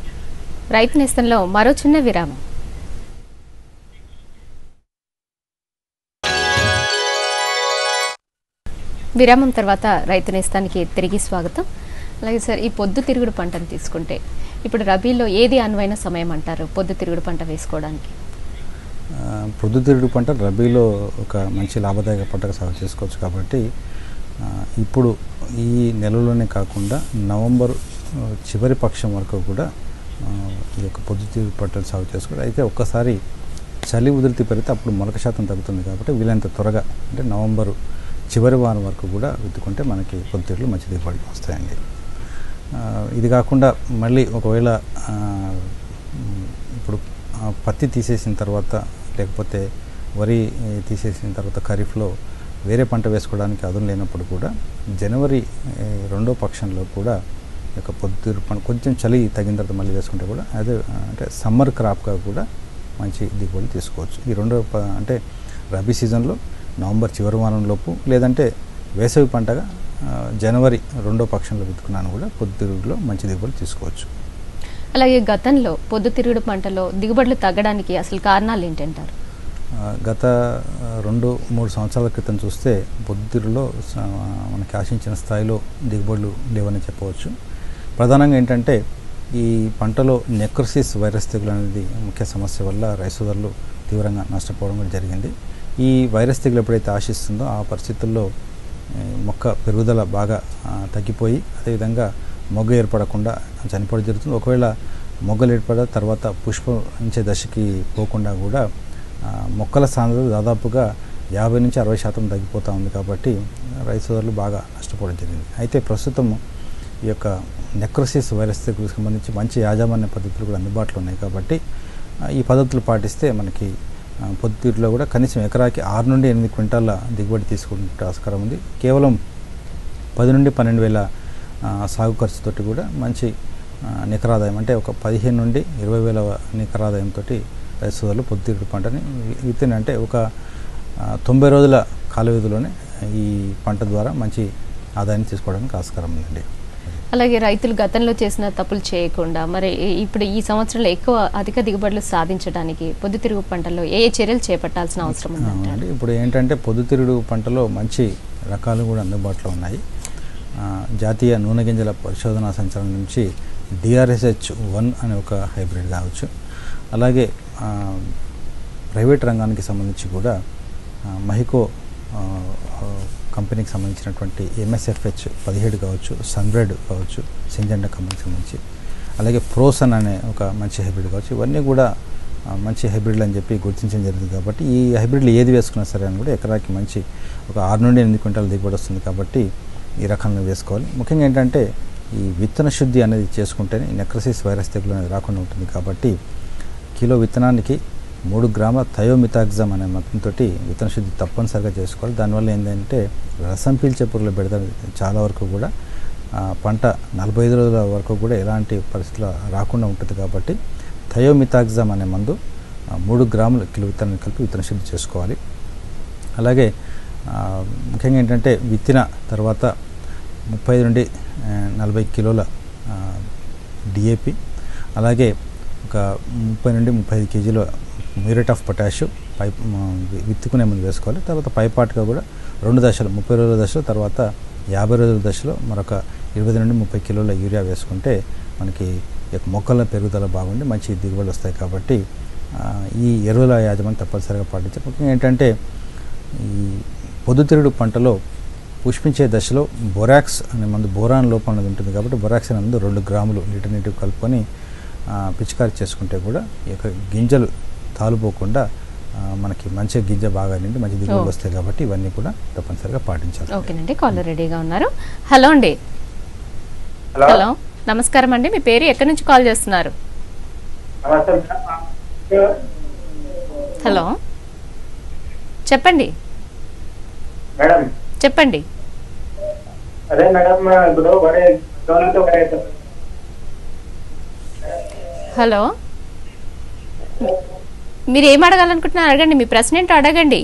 రైతు నేస్తంలో మరో చిన్న విరామం విరామం తర్వాత రైతు నేస్తానికి తిరిగి స్వాగతం అలాగే సార్ ఈ పొద్దు తిరుగుడు పంటను తీసుకుంటే ఇప్పుడు రబీలో ఏది అనువైన సమయం అంటారు పొద్దు తిరుగుడు పంట వేసుకోవడానికి ఆ, పొద్దుతిరుగుడు పంట రబీలో ఒక మంచి లాభదాయక పంటగా సాగు చేసుకోవచ్చు కాబట్టి ఆ, ఇప్పుడు ఈ నెలలోనే కాకుండా నవంబర్ ఆ, చివరి పక్షం వరకు కూడా ఆ, ఈ యొక్క పొద్దుతిరుగుడు పంటలు సాగు చేసుకోవాలి అయితే ఒక్కసారి చలి ఉధృతి పెరిగితే అప్పుడు మొలక శాతం తగ్గుతుంది కాబట్టి వీలైనంత త్వరగా అంటే నవంబరు చివరి వారం వరకు కూడా విత్తుకుంటే మనకి పొద్దుతిరుగులు మంచి దిగుబడి వస్తాయండి ఆ, ఇది కాకుండా మళ్ళీ ఒకవేళ ఆ, మ్, ఇప్పుడు ఆ, పత్తి తీసేసిన తర్వాత లేకపోతే వరి ఏ, తీసేసిన తర్వాత ఖరీఫ్లో వేరే పంట వేసుకోవడానికి అదును లేనప్పుడు కూడా జనవరి ఏ, రెండో పక్షంలో కూడా ఈ యొక్క పొద్దురు పంట కొంచెం చలి తగిన తర్వాత మళ్ళీ వేసుకుంటే కూడా అదే ఆ, అంటే సమ్మర్ క్రాప్గా కూడా మంచి దిగుబడి తీసుకోవచ్చు ఈ రెండో ప- అంటే రబీ సీజన్లో నవంబర్ చివరి వారంలోపు లేదంటే వేసవి పంటగా ఆ, జనవరి రెండో పక్షంలో విత్తుకున్నాను కూడా పొద్దురులో మంచి దిగుబడి తీసుకోవచ్చు అలాగే గతంలో పొద్దుతిరుగుడు పంటలో దిగుబడులు తగ్గడానికి అసలు కారణాలు ఏంటంటారు ఆ, గత ఆ, రెండు మూడు సంవత్సరాల క్రితం చూస్తే పొద్దురులో స- మనకి ఆశించిన స్థాయిలో దిగుబడులు లేవని చెప్పవచ్చు ప్రధానంగా ఏంటంటే ఈ పంటలో నెక్రోసిస్ వైరస్ తెగులు అనేది ముఖ్య సమస్య వల్ల రైతుదారులు తీవ్రంగా నష్టపోవడం కూడా జరిగింది ఈ వైరస్ తెగులు ఎప్పుడైతే ఆశిస్తుందో ఆ పరిస్థితుల్లో ఏ, మొక్క పెరుగుదల బాగా ఆ, తగ్గిపోయి అదేవిధంగా మొగ్గ ఏర్పడకుండా చనిపోవడం జరుగుతుంది ఒకవేళ మొగ్గలు ఏర్పడ తర్వాత పుష్పించే దశకి పోకుండా కూడా ఆ, మొక్కల సాంద్రత దాదాపుగా యాభై నుంచి అరవై శాతం తగ్గిపోతూ ఉంది కాబట్టి రైతు సోదరులు బాగా నష్టపోవడం జరిగింది అయితే ప్రస్తుతం ఈ యొక్క నెక్రోసిస్ వైరస్ తెగులకు సంబంధించి మంచి యాజమాన్య పద్ధతులు కూడా అందుబాటులో ఉన్నాయి కాబట్టి ఆ, ఈ పద్ధతులు పాటిస్తే మనకి ఆ, పొద్దుతిరుగులో కూడా కనీసం ఎకరాకి ఆరు నుండి ఎనిమిది క్వింటాల దిగుబడి తీసుకుంటే ఆస్కారం ఉంది కేవలం పది నుండి పన్నెండు వేల ఆ, సాగు ఖర్చుతోటి కూడా మంచి ఆ, నికరాదాయం అంటే ఒక పదిహేను నుండి ఇరవై వేల నికరాదాయంతో రైతు సోదరులు పొద్దుతిరుగుడు పంటని విత్తిన అంటే ఒక ఆ, తొంభై రోజుల కాల వ్యవధిలోనే ఈ పంట ద్వారా మంచి ఆదాయాన్ని తీసుకోవడానికి ఆస్కారం ఉందండి అలాగే రైతులు గతంలో చేసిన తప్పులు చేయకుండా మరి ఈ- ఇప్పుడు ఈ సంవత్సరంలో ఎక్కువ అధిక దిగుబడులు సాధించడానికి పొద్దుతిరుగు పంటల్లో ఏ ఏ చర్యలు చేపట్టాల్సిన అవసరం ఉందంటారు అవునండి ఇప్పుడు ఏంటంటే పొద్దుతిరుగుడు పంటలో మంచి రకాలు కూడా అందుబాటులో ఉన్నాయి ఆ, జాతీయ నూనె గింజల పరిశోధనా సంచలనం నుంచి డిఆర్ఎస్హెచ్ వన్ అనే ఒక హైబ్రిడ్ కావచ్చు అలాగే ఆ, ప్రైవేట్ రంగానికి సంబంధించి కూడా ఆ, మహికో ఆ, ఆ, కంపెనీకి సంబంధించినటువంటి ఎంఎస్ఎఫ్హెచ్ పదిహేడు కావచ్చు సన్బ్రెడ్ కావచ్చు సింజెండా కంపెనీకి సంబంధించి అలాగే ప్రోసన్ అనే ఒక మంచి హైబ్రిడ్ కావచ్చు ఇవన్నీ కూడా ఆ, మంచి హైబ్రిడ్లు అని చెప్పి గుర్తించడం జరిగింది కాబట్టి ఈ హైబ్రిడ్లు ఏది వేసుకున్నా సరే అని కూడా ఎకరాకి మంచి ఒక ఆరు నుండి ఎనిమిది క్వింటాల దిగుబడి వస్తుంది కాబట్టి ఈ రకాలను వేసుకోవాలి ముఖ్యంగా ఏంటంటే ఈ విత్తన శుద్ధి అనేది చేసుకుంటేనే ఈ నెక్రసిస్ వైరస్ తెగులు అనేది రాకుండా ఉంటుంది కాబట్టి కిలో విత్తనానికి మూడు గ్రాముల థయోమితాగ్జామ్ అనే మతంతో విత్తన శుద్ధి తప్పనిసరిగా చేసుకోవాలి దానివల్ల ఏంటంటే రసం పీల్చే పురుగుల బెడద చాలా వరకు కూడా ఆ, పంట నలభై ఐదు రోజుల వరకు కూడా ఎలాంటి పరిస్థితులు రాకుండా ఉంటుంది కాబట్టి థయోమితాగ్జామ్ అనే మందు ఆ, మూడు గ్రాముల కిలో విత్తనాన్ని కలిపి విత్తన శుద్ధి చేసుకోవాలి అలాగే ఆ, ముఖ్యంగా ఏంటంటే విత్తిన తర్వాత ముప్పై ఐదు నుండి ఆ, నలభై కిలోల డిఏపి అలాగే ఒక ముప్పై నుండి ముప్పై ఐదు కేజీల మ్యూరేట్ ఆఫ్ పొటాష్ పై మ, వి- విత్తుకునే ముందు వేసుకోవాలి తర్వాత పైపాటుగా కూడా రెండు దశలు ముప్పై రోజుల దశలో తర్వాత యాభై రోజుల దశలో మరొక ఇరవై నుండి ముప్పై కిలోల యూరియా వేసుకుంటే మనకి ఈ యొక్క మొక్కల పెరుగుదల బాగుండి మంచి దిగుబడులు వస్తాయి కాబట్టి ఆ, ఈ ఎరువుల యాజమాన్యం తప్పనిసరిగా పాటించాలి ముఖ్యంగా ఏంటంటే ఈ పొద్దుతిరుగుడు పంటలో పుష్పించే దశలో బొరాక్స్ అనే మందు బోరాన్ లోపం అనేది ఉంటుంది కాబట్టి బొరాక్స్ అనే మందు రెండు గ్రాములు లీటర్ నీటికి కలుపుకొని ఆ, పిచికారీ చేసుకుంటే కూడా ఈ యొక్క గింజలు తాలుపోకుండా ఆ, మనకి మంచి గింజ బాగా నిండి మంచి దిగుబడులు ఓ. వస్తాయి కాబట్టి ఇవన్నీ కూడా తప్పనిసరిగా పాటించాలి ఓకేనండి కాలర్ రెడీగా ఉన్నారు హలో అండి హలో హలో నమస్కారం అండి మీ పేరు ఎక్కడి నుంచి కాల్ చేస్తున్నారు నమస్తే మేడం. హలో చెప్పండి మేడం చెప్పండి అదే మేడం ఇప్పుడు వరే డోనర్తో వరే హలో మీరు ఏం అడగాలనుకుంటున్నారు అడగండి మీ ప్రశ్న ఏంటో అడగండి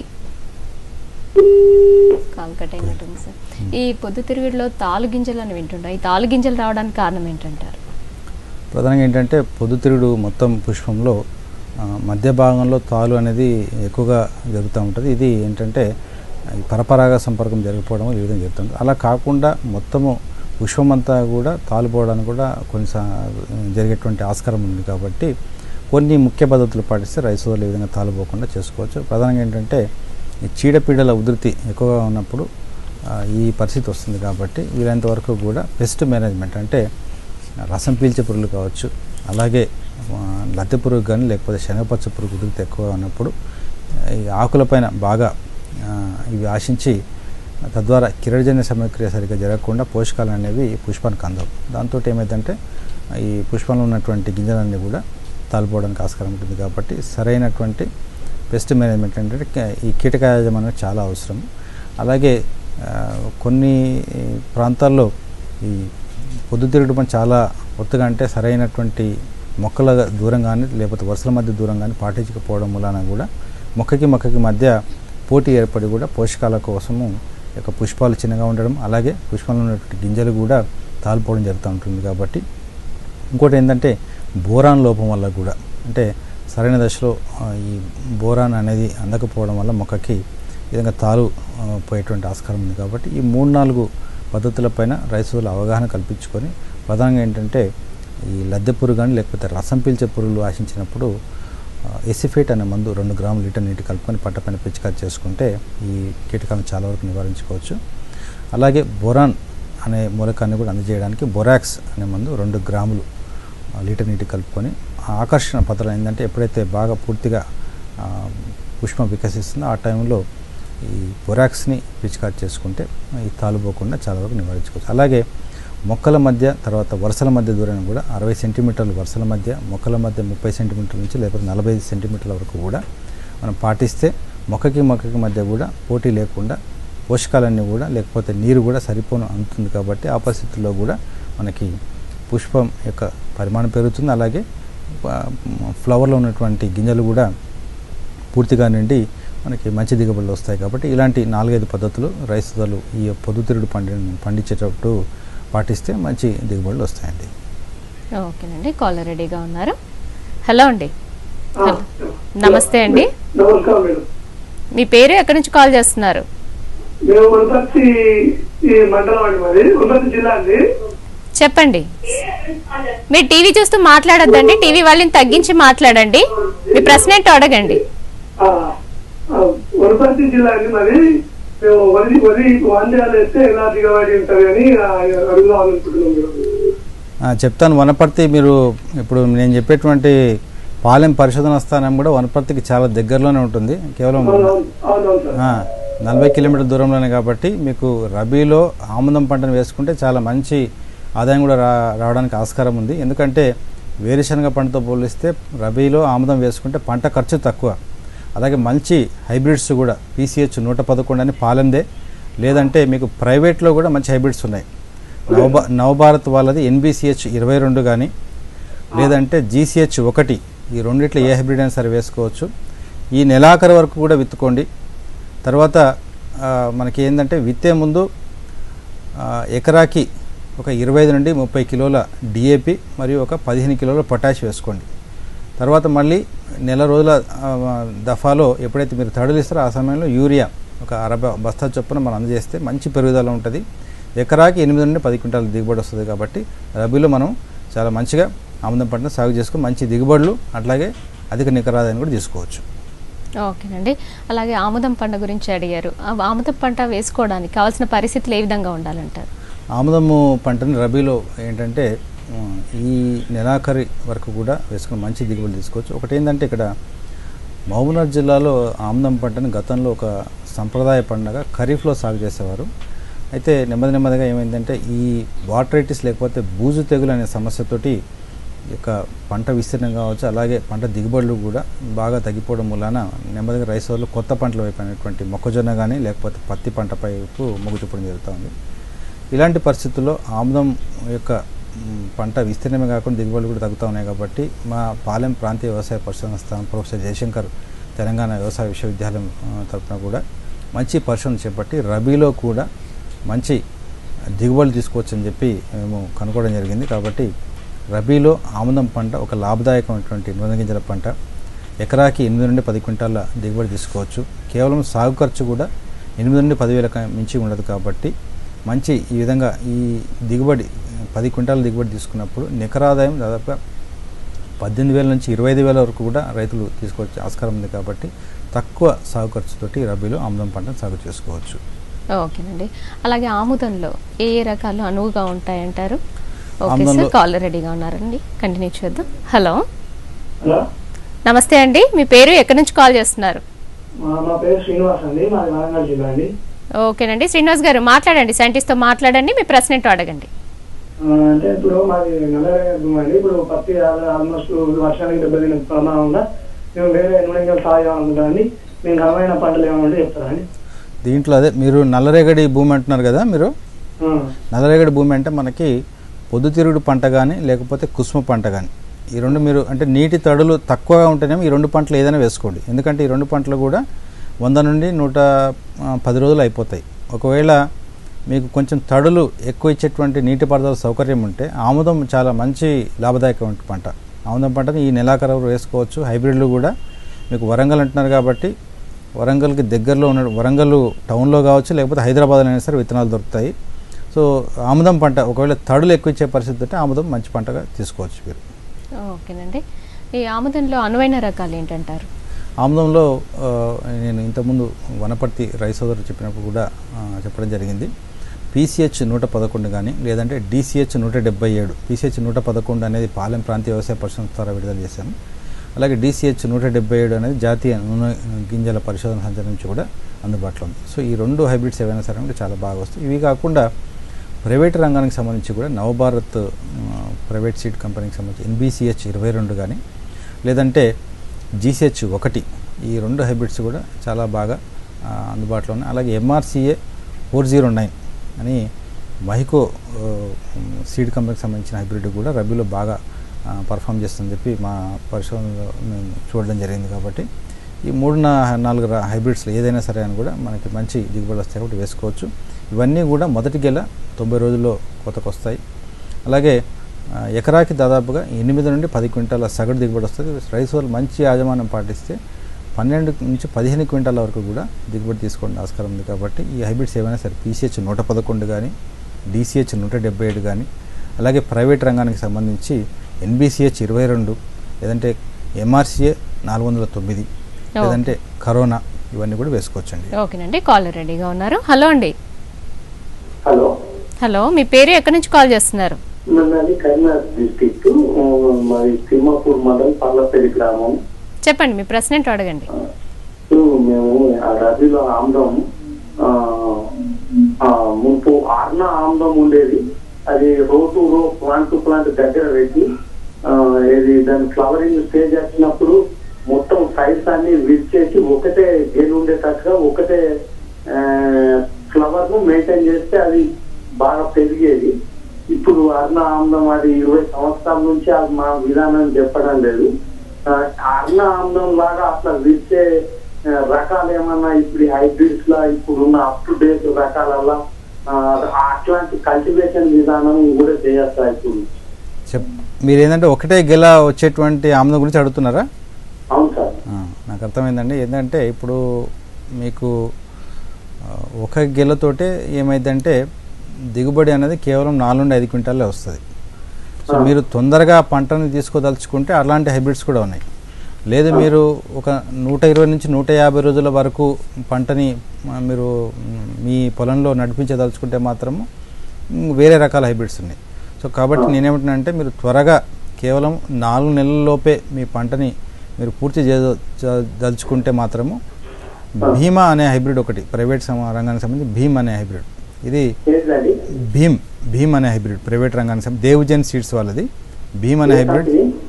కాల్ కట్ అయినట్టుంది సార్ ఈ పొద్దుతిరుగుడులో తాలు గింజలు అని వింటుంటాం ఈ తాలు గింజలు రావడానికి కారణం ఏంటంటారు ప్రధానంగా ఏంటంటే పొద్దుతిరుగుడు మొత్తం పుష్పంలో ఆ, మధ్య భాగంలో తాలు అనేది ఎక్కువగా జరుగుతూ ఉంటుంది ఇది ఏంటంటే ఈ పరపరాగ సంపర్కం జరిగిపోవడం ఈ విధంగా జరుగుతుంది అలా కాకుండా మొత్తము పుష్పం అంతా కూడా తాలిపోవడానికి కూడా కొన్ని సా- జరిగేటువంటి ఆస్కారం ఉంది కాబట్టి కొన్ని ముఖ్య పద్ధతులు పాటిస్తే రైస్ సోదరులు ఈ విధంగా తాలిపోకుండా చేసుకోవచ్చు ప్రధానంగా ఏంటంటే ఈ చీడపీడల ఉధృతి ఎక్కువగా ఉన్నప్పుడు ఆ, ఈ పరిస్థితి వస్తుంది కాబట్టి వీలైనంత వరకు కూడా పెస్ట్ మేనేజ్మెంట్ అంటే రసం పీల్చే పురుగులు కావచ్చు అలాగే ఆ, లద్దె పురుగు కానీ లేకపోతే శనగపచ్చ పురుగు ఉధృతి ఎక్కువగా ఉన్నప్పుడు ఈ ఆకులపైన బాగా ఆ, ఇవి ఆశించి తద్వారా కిరణజన్య సమక్రియ సరిగ్గా జరగకుండా పోషకాలు అనేవి ఈ పుష్పానికి అందవు దాంతో ఏమైందంటే ఈ పుష్పంలో ఉన్నటువంటి గింజలన్నీ కూడా తాలిపోవడానికి ఆస్కారం ఉంటుంది కాబట్టి సరైనటువంటి పెస్ట్ మేనేజ్మెంట్ ఏంటంటే కే- ఈ కీటక యాజమాన్యం చాలా అవసరం అలాగే ఆ, కొన్ని ప్రాంతాల్లో ఈ పొద్దుతిరుగుడు పని చాలా ఒత్తుగా అంటే సరైనటువంటి మొక్కల దూరం కానీ లేకపోతే వరుసల మధ్య దూరం కానీ పాటించకపోవడం వలన కూడా మొక్కకి మొక్కకి మధ్య పోటీ ఏర్పడి కూడా పోషకాల కోసము ఈ యొక్క పుష్పాలు చిన్నగా ఉండడం అలాగే పుష్పంలో ఉన్నటువంటి గింజలు కూడా తాలిపోవడం జరుగుతూ ఉంటుంది కాబట్టి ఇంకోటి ఏంటంటే బోరాన్ లోపం వల్ల కూడా అంటే సరైన దశలో ఆ, ఈ బోరాన్ అనేది అందకపోవడం వల్ల మొక్కకి ఈ విధంగా తాలు ఆ, పోయేటువంటి ఆస్కారం ఉంది కాబట్టి ఈ మూడు నాలుగు పద్ధతులపైన రైతులు అవగాహన కల్పించుకొని ప్రధానంగా ఏంటంటే ఈ లద్దె పురుగు కానీ లేకపోతే రసం పీల్చే పురుగులు ఆశించినప్పుడు ఆ, ఎసిఫేట్ అనే మందు రెండు గ్రాముల లీటర్ నీటి కలుపుకొని పంట పైన పిచికారి చేసుకుంటే ఈ కీటకాలను చాలా వరకు నివారించుకోవచ్చు అలాగే బొరాన్ అనే మూలకాన్ని కూడా అందజేయడానికి బొరాక్స్ అనే మందు రెండు గ్రాములు ఆ, లీటర్ నీటి కలుపుకొని ఆ ఆకర్షణ పత్రం ఏంటంటే ఎప్పుడైతే బాగా పూర్తిగా ఆ, పుష్పం వికసిస్తుందో ఆ టైంలో ఈ బొరాక్స్ని పిచికారి చేసుకుంటే ఈ తాలుపోకుండా చాలా వరకు నివారించుకోవచ్చు అలాగే మొక్కల మధ్య తర్వాత వరుసల మధ్య దూరం కూడా అరవై సెంటీమీటర్లు వరుసల మధ్య మొక్కల మధ్య ముప్పై సెంటీమీటర్ల నుంచి లేకపోతే నలభై ఐదు సెంటీమీటర్ల వరకు కూడా మనం పాటిస్తే మొక్కకి మొక్కకి మధ్య కూడా పోటీ లేకుండా పోషకాలన్నీ కూడా లేకపోతే నీరు కూడా సరిపోను అందుతుంది కాబట్టి ఆ పరిస్థితుల్లో కూడా మనకి పుష్పం యొక్క పరిమాణం పెరుగుతుంది అలాగే ఆ, ఫ్లవర్లో ఉన్నటువంటి గింజలు కూడా పూర్తిగా నిండి మనకి మంచి దిగుబడులు వస్తాయి కాబట్టి ఇలాంటి నాలుగైదు పద్ధతులు రైతులు ఈ పొద్దుతిరుడు పండి పండించేటప్పుడు పాటిస్తే మంచి దిగుబడులు వస్తాయండి ఓకేనండి కాలర్ రెడీగా ఉన్నారు హలో అండి హలో. నమస్తే అండి నమస్కారం మేడం మీ పేరు ఎక్కడి నుంచి కాల్ చేస్తున్నారు మేము వనపర్తి ఈ మండలం అండి మరి వనపర్తి జిల్లా అండి చెప్పండి మీరు టీవీ చూస్తూ మాట్లాడొద్దండి టీవీ వాళ్ళని తగ్గించి మాట్లాడండి మీ ప్రశ్న ఏంటో అడగండి ఆ, ఆ, వనపర్తి జిల్లా అండి మరి మేము వరి వరి వాంద్యాలు వేస్తే ఎలా దిగబడి ఉంటుంది అని ఆ, అడుగుదాం అనుకుంటున్నాం మేడం ఆ, చెప్తాను వనపర్తి మీరు ఇప్పుడు నేను చెప్పేటువంటి పాలెం పరిశోధన స్థానం కూడా వనపర్తికి చాలా దగ్గరలోనే ఉంటుంది కేవలం అవునవును అవునవును సార్ ఆ, నలభై కిలోమీటర్ దూరంలోనే కాబట్టి మీకు రబీలో ఆముదం పంటను వేసుకుంటే చాలా మంచి ఆదాయం కూడా రా రావడానికి ఆస్కారం ఉంది ఎందుకంటే వేరుశనగ పంటతో పోలిస్తే రబీలో ఆముదం వేసుకుంటే పంట ఖర్చు తక్కువ అలాగే మంచి హైబ్రిడ్స్ కూడా పీసీహెచ్ నూట పదకొండు అని పాలెందే లేదంటే మీకు ప్రైవేట్లో కూడా మంచి హైబ్రిడ్స్ ఉన్నాయి నవభా నవభారత్ వాళ్ళది ఎన్బిసిహెచ్ ఇరవై రెండు కానీ లేదంటే జీసీహెచ్ ఒకటి ఈ రెండిట్లో ఏ హైబ్రిడ్ అయినా సరే వేసుకోవచ్చు ఈ నెలాఖరు వరకు కూడా విత్తుకోండి తర్వాత ఆ, మనకి ఏంటంటే విత్తే ముందు ఆ, ఎకరాకి ఒక ఇరవై ఐదు నుండి ముప్పై కిలోల డిఏపి మరియు ఒక పదిహేను కిలోల పొటాష్ వేసుకోండి తర్వాత మళ్ళీ నెల రోజుల ఆ, దఫాలో ఎప్పుడైతే మీరు తడులు ఇస్తారో ఆ సమయంలో యూరియా ఒక అరవై బస్తా చొప్పున మనం అందజేస్తే మంచి పెరుగుదల ఉంటుంది ఎకరాకి ఎనిమిది నుండి పది క్వింటాల దిగుబడి వస్తుంది కాబట్టి రబీలో మనం చాలా మంచిగా ఆముదం పంటను సాగు చేసుకుని మంచి దిగుబడులు అట్లాగే అధిక నికర ఆదాయాన్ని కూడా తీసుకోవచ్చు ఓకేనండి అలాగే ఆముదం పంట గురించి అడిగారు ఆ ఆముదం పంట వేసుకోవడానికి కావాల్సిన పరిస్థితులు ఏ విధంగా ఉండాలంటారు ఆముదము పంటని రబీలో ఏంటంటే ఆ, ఈ నెలాఖరి వరకు కూడా వేసుకుని మంచి దిగుబడి తీసుకోవచ్చు ఒకటి ఏంటంటే ఇక్కడ మహబూబ్నగర్ జిల్లాలో ఆముదం పంటని గతంలో ఒక సంప్రదాయ పండగ ఖరీఫ్లో సాగు చేసేవారు అయితే నెమ్మది నెమ్మదిగా ఏమైందంటే ఈ వాటరైటిస్ లేకపోతే బూజు తెగులు అనే సమస్యతోటి ఈ యొక్క పంట విస్తీర్ణం కావచ్చు అలాగే పంట దిగుబడులు కూడా బాగా తగ్గిపోవడం వలన నెమ్మదిగా రైతు సోదరులు కొత్త పంటల వైపు అయినటువంటి మొక్కజొన్న కానీ లేకపోతే పత్తి పంట వైపు మొగ్గు చూపడం జరుగుతూ ఉంది ఇలాంటి పరిస్థితుల్లో ఆముదం యొక్క మ్, పంట విస్తీర్ణమే కాకుండా దిగుబడులు కూడా తగ్గుతూ ఉన్నాయి కాబట్టి మా పాలెం ప్రాంతీయ వ్యవసాయ పరిశోధన స్థానం ప్రొఫెసర్ జయశంకర్ తెలంగాణ వ్యవసాయ విశ్వవిద్యాలయం ఆ, తరపున కూడా మంచి పరిశోధన చేపట్టి రబీలో కూడా మంచి దిగుబడులు తీసుకోవచ్చని చెప్పి మేము కనుక్కోవడం జరిగింది కాబట్టి రబీలో ఆముదం పంట ఒక లాభదాయకమైనటువంటి నూనె గింజల పంట ఎకరాకి ఎనిమిది నుండి పది క్వింటాల దిగుబడి తీసుకోవచ్చు కేవలం సాగు ఖర్చు కూడా ఎనిమిది నుండి పదివేల క- మించి ఉండదు కాబట్టి మంచి ఈ విధంగా ఈ దిగుబడి పది క్వింటాల దిగుబడి తీసుకున్నప్పుడు నికర ఆదాయం దాదాపుగా పద్దెనిమిది వేల నుంచి ఇరవై ఐదు వేల వరకు కూడా రైతులు తీసుకోవచ్చు ఆస్కారం ఉంది కాబట్టి తక్కువ సాగు ఖర్చుతోటి రబీలో ఆముదం పంటను సాగు చేసుకోవచ్చు ఓకేనండి అలాగే ఆముదంలో ఏ ఏ రకాలు అనువుగా ఉంటాయంటారు ఓకే సార్ ఆముదంలో- కాలర్ రెడీగా ఉన్నారండి కంటిన్యూ చేద్దాం హలో హలో నమస్తే అండి మీ పేరు ఎక్కడి నుంచి కాల్ చేస్తున్నారు మా- మా పేరు శ్రీనివాస్ అండి మాది వరంగల్ జిల్లా అండి ఓకేనండి శ్రీనివాస్ గారు మాట్లాడండి సైంటిస్ట్తో మాట్లాడండి మీ ప్రశ్న ఏంటో అడగండి ఆ, అంటే ఇప్పుడు మాది నల్లరేగడి భూమి అండి ఇప్పుడు పత్తి ఆల్మోస్ట్ వర్షానికి దెబ్బతిన ప్రమాదం ఉందా మేము వేరే నూనె సాగు అనుకుంటామని మేము ఘనమైన పంటలు ఏమంటే చెప్తారా అండి దీంట్లో అదే మీరు నల్లరేగడి భూమి అంటున్నారు కదా మీరు ఆ, నల్లరేగడి భూమి అంటే మనకి పొద్దుతిరుగుడు పంట కానీ లేకపోతే కుసుమ పంట కానీ ఈ రెండు మీరు అంటే నీటి తడులు తక్కువగా ఉంటేనేమో ఈ రెండు పంటలు ఏదైనా వేసుకోండి ఎందుకంటే ఈ రెండు పంటలు కూడా వంద నుండి నూట ఆ, పది రోజులు అయిపోతాయి ఒకవేళ మీకు కొంచెం తడులు ఎక్కువ ఇచ్చేటువంటి నీటిపారుదల సౌకర్యం ఉంటే ఆముదం చాలా మంచి లాభదాయకమైన పంట ఆముదం పంటని ఈ నెలాఖరు వేసుకోవచ్చు హైబ్రిడ్లు కూడా మీకు వరంగల్ అంటున్నారు కాబట్టి వరంగల్కి దగ్గరలో ఉన్న వరంగల్ టౌన్లో కావచ్చు లేకపోతే హైదరాబాద్లో అయినా సరే విత్తనాలు దొరుకుతాయి సో ఆముదం పంట ఒకవేళ తడులు ఎక్కువ ఇచ్చే పరిస్థితి ఉంటే ఆముదం మంచి పంటగా తీసుకోవచ్చు మీరు ఓకేనండి ఈ ఆముదంలో అనువైన రకాలు ఏంటంటారు ఆముదంలో ఆ, నేను ఇంతకుముందు వనపర్తి రైస్ సోదరు చెప్పినప్పుడు కూడా ఆ, చెప్పడం జరిగింది పీసీహెచ్ నూట పదకొండు కానీ లేదంటే డీసీహెచ్ నూట డెబ్బై ఏడు పీసీహెచ్ నూట పదకొండు అనేది పాలెం ప్రాంతీయ వ్యవసాయ పరిశ్రమ ద్వారా విడుదల చేశాము అలాగే డీసీహెచ్ నూట డెబ్బై ఏడు అనేది జాతీయ నూనె గింజల పరిశోధన సంస్థ నుంచి కూడా అందుబాటులో ఉంది సో ఈ రెండు హైబ్రిడ్స్ ఏవైనా సరే అంటే చాలా బాగా వస్తాయి ఇవి కాకుండా ప్రైవేట్ రంగానికి సంబంధించి కూడా నవభారత్ ఆ, ప్రైవేట్ సీడ్ కంపెనీకి సంబంధించి ఎన్బీసీహెచ్ ఇరవై రెండు కానీ లేదంటే జీసీహెచ్ ఒకటి ఈ రెండు హైబ్రిడ్స్ కూడా చాలా బాగా ఆ, అందుబాటులో ఉన్నాయి అలాగే ఎంఆర్సీఏ ఫోర్ జీరో నైన్ అని మహికో ఆ, సీడ్ కంపెనీకి సంబంధించిన హైబ్రిడ్ కూడా రబీలో బాగా ఆ, పర్ఫామ్ చేస్తుందని చెప్పి మా పరిశోధనలో మేము చూడడం జరిగింది కాబట్టి ఈ మూడు నా- నాలుగు రా- హైబ్రిడ్స్లో ఏదైనా సరే అని కూడా మనకి మంచి దిగుబడి వస్తాయి కాబట్టి వేసుకోవచ్చు ఇవన్నీ కూడా మొదటి గెల తొంభై రోజుల్లో కోతకు వస్తాయి అలాగే ఆ, ఎకరాకి దాదాపుగా ఎనిమిది నుండి పది క్వింటాల సగటు దిగుబడి వస్తుంది రైస్ వాళ్ళు మంచి యాజమాన్యం పాటిస్తే పన్నెండు నుంచి పదిహేను క్వింటాల వరకు కూడా దిగుబడి తీసుకోవడం ఆస్కారం ఉంది కాబట్టి ఈ హైబ్రిడ్స్ ఏమైనా సరే పీసీహెచ్ నూట పదకొండు కానీ డీసీహెచ్ నూట డెబ్బై ఏడు కానీ అలాగే ప్రైవేట్ రంగానికి సంబంధించి ఎన్బీసీహెచ్ ఇరవై రెండు లేదంటే ఎంఆర్సీఏ నాలుగు వందల తొమ్మిది లేదంటే కరోనా ఇవన్నీ కూడా వేసుకోవచ్చండి ఓకేనండి కాలర్ రెడీగా ఉన్నారు హలో అండి హలో హలో మీ పేరు ఎక్కడి నుంచి కాల్ చేస్తున్నారు నాది కరీంనగర్ డిస్టిక్ మరి తిమ్మాపూర్ మండలం పల్లపల్లి గ్రామం చెప్పండి మీ ప్రశ్న ఏంటో అడగండి ఇప్పుడు మేము ఆ రబీలో ఆమ్లం ఆ, ఆ, ముప్పు ఆర్న ఆమ్లం ఉండేది అది రో టు రో ప్లాంట్ టు ప్లాంట్ దగ్గర పెట్టి ఆ, ఇది దాని ఫ్లవరింగ్ స్టేజ్ వచ్చినప్పుడు మొత్తం సైడ్స్ అన్ని విడిచేసి ఒకటే గేలు ఉండేటట్టుగా ఒకటే ఫ్లవర్ ను మెయింటైన్ చేస్తే అది బాగా పెరిగేది ఇప్పుడు అర్ణ ఆమ్లం అది ఇరవై సంవత్సరాల నుంచి అది మా విధానం చెప్పడం లేదు ఆ, అర్ణ ఆమ్లం లాగా అట్లా విడిచే ఆ, రకాలు ఏమన్నా ఇప్పుడు హైబ్రిడ్స్ లా ఇప్పుడున్న అప్ టు డేట్ రకాలల్లా ఆ, అట్లాంటి కల్టివేషన్ విధానం కూడా చేయొచ్చా ఇప్పుడు చెప్ మీరు ఏంటంటే ఒకటే గెల వచ్చేటువంటి ఆమ్లం గురించి అడుగుతున్నారా అవును సార్ ఆ, నాకు అర్థమైందండి ఏంటంటే ఇప్పుడు మీకు ఆ, ఒక గెలతోటే ఏమైందంటే దిగుబడి అనేది కేవలం నాలుగు నుండి ఐదు క్వింటాలే వస్తుంది సో మీరు తొందరగా పంటని తీసుకోదలుచుకుంటే అలాంటి హైబ్రిడ్స్ కూడా ఉన్నాయి లేదు మీరు ఒక నూట ఇరవై నుంచి నూట యాభై రోజుల వరకు పంటని ఆ, మీరు మ్, మీ పొలంలో నడిపించదలుచుకుంటే మాత్రము మ్, వేరే రకాల హైబ్రిడ్స్ ఉన్నాయి సో కాబట్టి నేనేమంటున్నానంటే మీరు త్వరగా కేవలం నాలుగు నెలల్లోపే మీ పంటని మీరు పూర్తి చేయదలుచుకుంటే మాత్రము భీమా అనే హైబ్రిడ్ ఒకటి ప్రైవేట్ సమ- రంగానికి సంబంధించి భీమ్ అనే హైబ్రిడ్ ఇది ఏంటండి భీమ్ భీమ్ అనే హైబ్రిడ్ ప్రైవేట్ రంగానికి సంబంధించి దేవ్జన్ సీడ్స్ వాళ్ళది భీమ్ అనే హైబ్రిడ్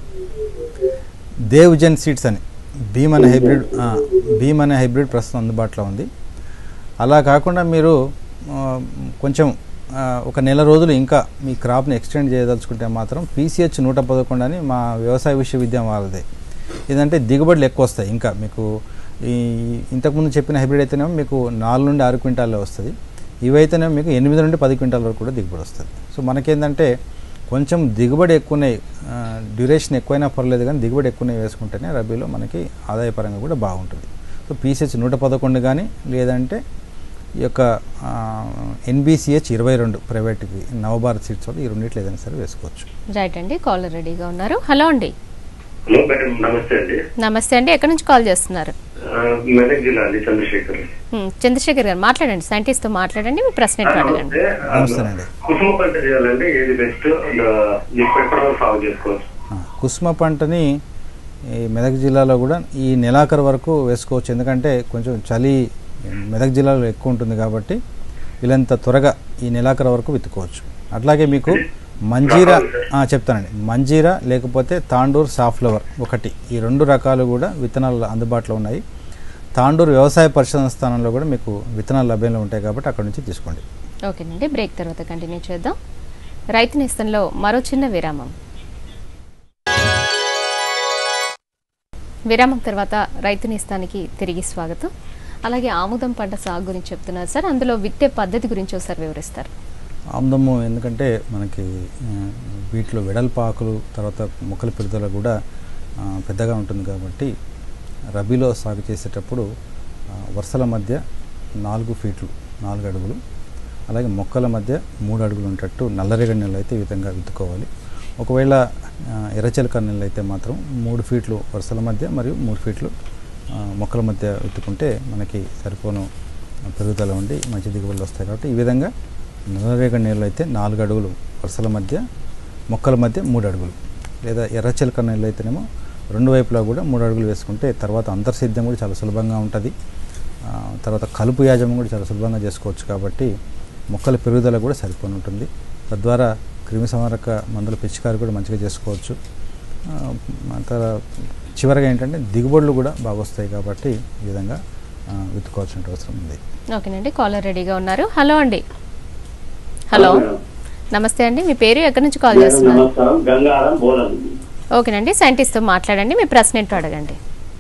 దేవ్జన్ సీడ్స్ అని భీమ్ అనే హైబ్రిడ్ ఆ, భీమ్ అనే హైబ్రిడ్ ప్రస్తుతం అందుబాటులో ఉంది అలా కాకుండా మీరు ఆ, కొంచెం ఆ, ఒక నెల రోజులు ఇంకా మీ క్రాప్ని ఎక్స్టెండ్ చేయదలుచుకుంటే మాత్రం పీసీహెచ్ నూట పదకొండు అని మా వ్యవసాయ విశ్వవిద్యాలయం వాళ్ళదే ఇదంటే దిగుబడులు ఎక్కువ వస్తాయి ఇంకా మీకు ఈ ఇంతకుముందు చెప్పిన హైబ్రిడ్ అయితేనేమో మీకు నాలుగు నుండి ఆరు క్వింటాల్లో వస్తుంది ఇవైతేనేమో మీకు ఎనిమిది నుండి పది క్వింటాల వరకు కూడా దిగుబడి వస్తుంది సో మనకేంటంటే కొంచెం దిగుబడి ఎక్కువనే డ్యూరేషన్ ఎక్కువైనా పర్లేదు కానీ దిగుబడి ఎక్కువనే వేసుకుంటేనే రబీలో మనకి ఆదాయపరంగా కూడా బాగుంటుంది సో పీసీహెచ్ నూట పదకొండు కానీ లేదంటే ఈ యొక్క ఎన్బీసీహెచ్ ఇరవై రెండు ప్రైవేట్కి నవభారత్ సీట్స్ వాళ్ళు ఈ రెండిట్లో ఏదైనా సరే వేసుకోవచ్చు రైట్ అండి కాలర్ రెడీగా ఉన్నారు హలో అండి హలో మేడం నమస్తే అండి నమస్తే అండి ఎక్కడి నుంచి కాల్ చేస్తున్నారు ఆ, మెదక్ జిల్లా అండి చంద్రశేఖర్ హ్మ్, చంద్రశేఖర్ గారు మాట్లాడండి సైంటిస్ట్తో మాట్లాడండి మీ ప్రశ్న ఏంటో అడగండి నమస్తే ఆ, నమస్తేనండి. కుసుమ పంట చేయాలంటే ఏది బెస్ట్ ఎప్పటి వరకు సాగు చేసుకోవచ్చు ఆ, కుసుమ పంటని ఈ మెదక్ జిల్లాలో కూడా ఈ నెలాఖరు వరకు వేసుకోవచ్చు ఎందుకంటే కొంచెం చలి మెదక్ జిల్లాలో ఎక్కువ ఉంటుంది కాబట్టి వీళ్ళంత త్వరగా ఈ నెలాఖరు వరకు విత్తుకోవచ్చు అట్లాగే మీకు మంజీరా రకాలు సార్. ఆ, చెప్తానండి మంజీరా లేకపోతే తాండూర్ సాఫ్లవర్ ఒకటి ఈ రెండు రకాలు కూడా విత్తనాలు అందుబాటులో ఉన్నాయి తాండూర్ వ్యవసాయ పరిశోధన స్థానంలో కూడా మీకు విత్తనాలు లభ్యంలో ఉంటాయి కాబట్టి అక్కడ నుంచి తీసుకోండి ఓకేనండి బ్రేక్ తర్వాత కంటిన్యూ చేద్దాం రైతు నేస్తంలో మరో చిన్న విరామం విరామం తర్వాత రైతు నేస్తానికి తిరిగి స్వాగతం అలాగే ఆముదం పంట సాగు గురించి చెప్తున్నారు సార్ అందులో విత్తే పద్ధతి గురించి ఒకసారి వివరిస్తారు ఆముదము ఎందుకంటే మనకి ఆ, వీటిలో వెడల్పు ఆకులు తర్వాత మొక్కల పెరుగుదల కూడా ఆ, పెద్దగా ఉంటుంది కాబట్టి రబీలో సాగు చేసేటప్పుడు ఆ, వరుసల మధ్య నాలుగు ఫీట్లు నాలుగు అడుగులు అలాగే మొక్కల మధ్య మూడు అడుగులు ఉండేటట్టు నల్లరేగడి నెలలు అయితే ఈ విధంగా విత్తుకోవాలి ఒకవేళ ఆ, ఎర్రచిలక నెలలు అయితే మాత్రం మూడు ఫీట్లు వరుసల మధ్య మరియు మూడు ఫీట్లు ఆ, మొక్కల మధ్య విత్తుకుంటే మనకి సరిపోను పెరుగుదల ఉండి మంచి దిగుబడులు వస్తాయి కాబట్టి ఈ విధంగా నల్లరేగడి నీళ్ళు అయితే నాలుగు అడుగులు వరుసల మధ్య మొక్కల మధ్య మూడు అడుగులు లేదా ఎర్రచిలక నీళ్ళు అయితేనేమో రెండు వైపులా కూడా మూడు అడుగులు వేసుకుంటే తర్వాత అంతర్సిద్ధం కూడా చాలా సులభంగా ఉంటుంది ఆ, తర్వాత కలుపు యాజమం కూడా చాలా సులభంగా చేసుకోవచ్చు కాబట్టి మొక్కల పెరుగుదల కూడా సరిపోని ఉంటుంది తద్వారా క్రిమి సంహారక మందుల పిచికారి కూడా మంచిగా చేసుకోవచ్చు ఆ, తర్వాత చివరిగా ఏంటంటే దిగుబడులు కూడా బాగా వస్తాయి కాబట్టి ఈ విధంగా ఆ, విత్తుకోవాల్సిన అవసరం ఉంది ఓకేనండి కాలర్ రెడీగా ఉన్నారు హలో అండి హలో నమస్తే అండి మీ పేరు ఎక్కడి నుంచి కాల్ చేస్తున్నారు నమస్కారం గంగారం బోధన ఓకేనండి సైంటిస్ట్తో మాట్లాడండి మీ ప్రశ్న ఏంటో అడగండి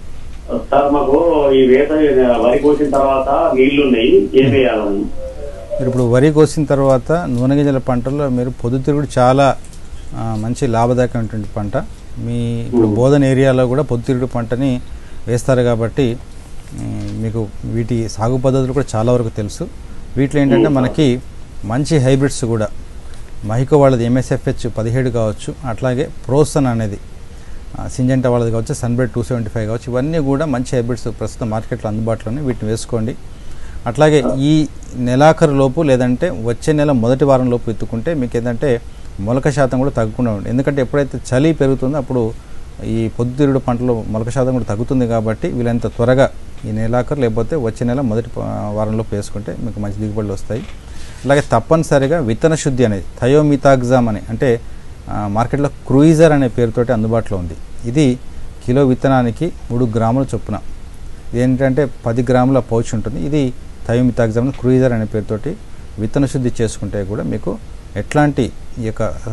సార్ మాకు ఈ వేస వరి కోసిన తర్వాత నీళ్లు ఉన్నాయి ఏం వేయాలని మీరు ఇప్పుడు వరి కోసిన తర్వాత నూనె గింజల పంటల్లో మీరు పొద్దుతిరుగుడు చాలా ఆ, మంచి లాభదాయకమైనటువంటి పంట మీ ఇప్పుడు బోధన ఏరియాలో కూడా పొద్దుతిరుగుడు పంటని వేస్తారు కాబట్టి ఉమ్, మీకు వీటి సాగు పద్ధతులు కూడా చాలా వరకు తెలుసు వీటిలో ఏంటంటే మనకి మంచి హైబ్రిడ్స్ కూడా మహికో వాళ్ళది ఎంఎస్ఎఫ్హెచ్ పదిహేడు కావచ్చు అట్లాగే ప్రోసన్ అనేది ఆ, సింజెంటా వాళ్ళది కావచ్చు సన్బ్రెడ్ టూ సెవెంటీ ఫైవ్ కావచ్చు ఇవన్నీ కూడా మంచి హైబ్రిడ్స్ ప్రస్తుతం మార్కెట్లో అందుబాటులో ఉన్నాయి వీటిని వేసుకోండి అట్లాగే ఈ నెలాఖరు లోపు లేదంటే వచ్చే నెల మొదటి వారం లోపు ఎత్తుకుంటే మీకు ఏంటంటే మొలక శాతం కూడా తగ్గకుండా ఉంటుంది ఎందుకంటే ఎప్పుడైతే చలి పెరుగుతుందో అప్పుడు ఈ పొద్దుతిరుగుడు పంటలో మొలక శాతం కూడా తగ్గుతుంది కాబట్టి వీళ్ళంత త్వరగా ఈ నెలాఖరు లేకపోతే వచ్చే నెల మొదటి ప- వారంలోపు వేసుకుంటే మీకు మంచి దిగుబడులు వస్తాయి అలాగే తప్పనిసరిగా విత్తన శుద్ధి అనేది థయోమితాగ్జామ్ అని అంటే ఆ, మార్కెట్లో క్రూయిజర్ అనే పేరుతోటి అందుబాటులో ఉంది ఇది కిలో విత్తనానికి మూడు గ్రాముల చొప్పున ఏంటంటే పది గ్రాముల పౌచ్ ఉంటుంది ఇది థయోమితాగ్జామ్ క్రూయిజర్ అనే పేరుతోటి విత్తన శుద్ధి చేసుకుంటే కూడా మీకు ఎట్లాంటి ఈ యొక్క ఆ,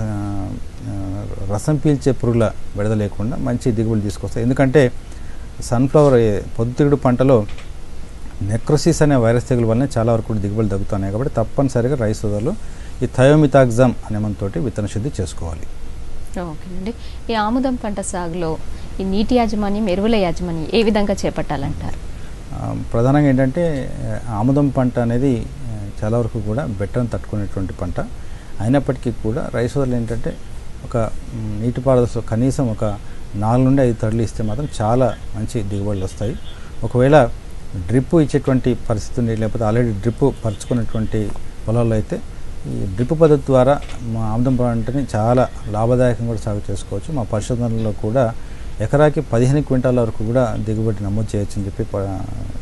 ఆ, రసం పీల్చే పురుగుల బెడద లేకుండా మంచి దిగుబడులు తీసుకొస్తాయి ఎందుకంటే సన్ఫ్లవర్ ఏ పొద్దుతిరుగుడు పంటలో నెక్రోసిస్ అనే వైరస్ తెగుల వల్లనే చాలా వరకు కూడా దిగుబడులు తగ్గుతున్నాయి కాబట్టి తప్పనిసరిగా రైస్ సోదరులు ఈ థయోమితాగ్జామ్ అనే మనతోటి విత్తన శుద్ధి చేసుకోవాలి ఓకేనండి ఈ ఆముదం పంట సాగులో ఈ నీటి యాజమాన్యం ఎరువుల యాజమాన్యం ఏ విధంగా చేపట్టాలంటారు ఆ, ప్రధానంగా ఏంటంటే ఆ, ఆముదం పంట అనేది ఆ, చాలా వరకు కూడా బెట్టను తట్టుకునేటువంటి పంట అయినప్పటికీ కూడా రైస్ వదలు ఏంటంటే ఒక మ్, నీటిపారుదల కనీసం ఒక నాలుగు నుండి ఐదు తడులు ఇస్తే మాత్రం చాలా మంచి దిగుబడులు వస్తాయి ఒకవేళ డ్రిప్ ఇచ్చేటువంటి పరిస్థితి ఉంది లేకపోతే ఆల్రెడీ డ్రిప్ పరుచుకున్నటువంటి పొలాల్లో అయితే ఈ డ్రిప్ పద్ధతి ద్వారా మా ఆముదం పంటని చాలా లాభదాయకంగా కూడా సాగు చేసుకోవచ్చు మా పరిశోధనలో కూడా ఎకరాకి పదిహేను క్వింటాల వరకు కూడా దిగుబడి నమోదు చేయొచ్చు అని చెప్పి ప-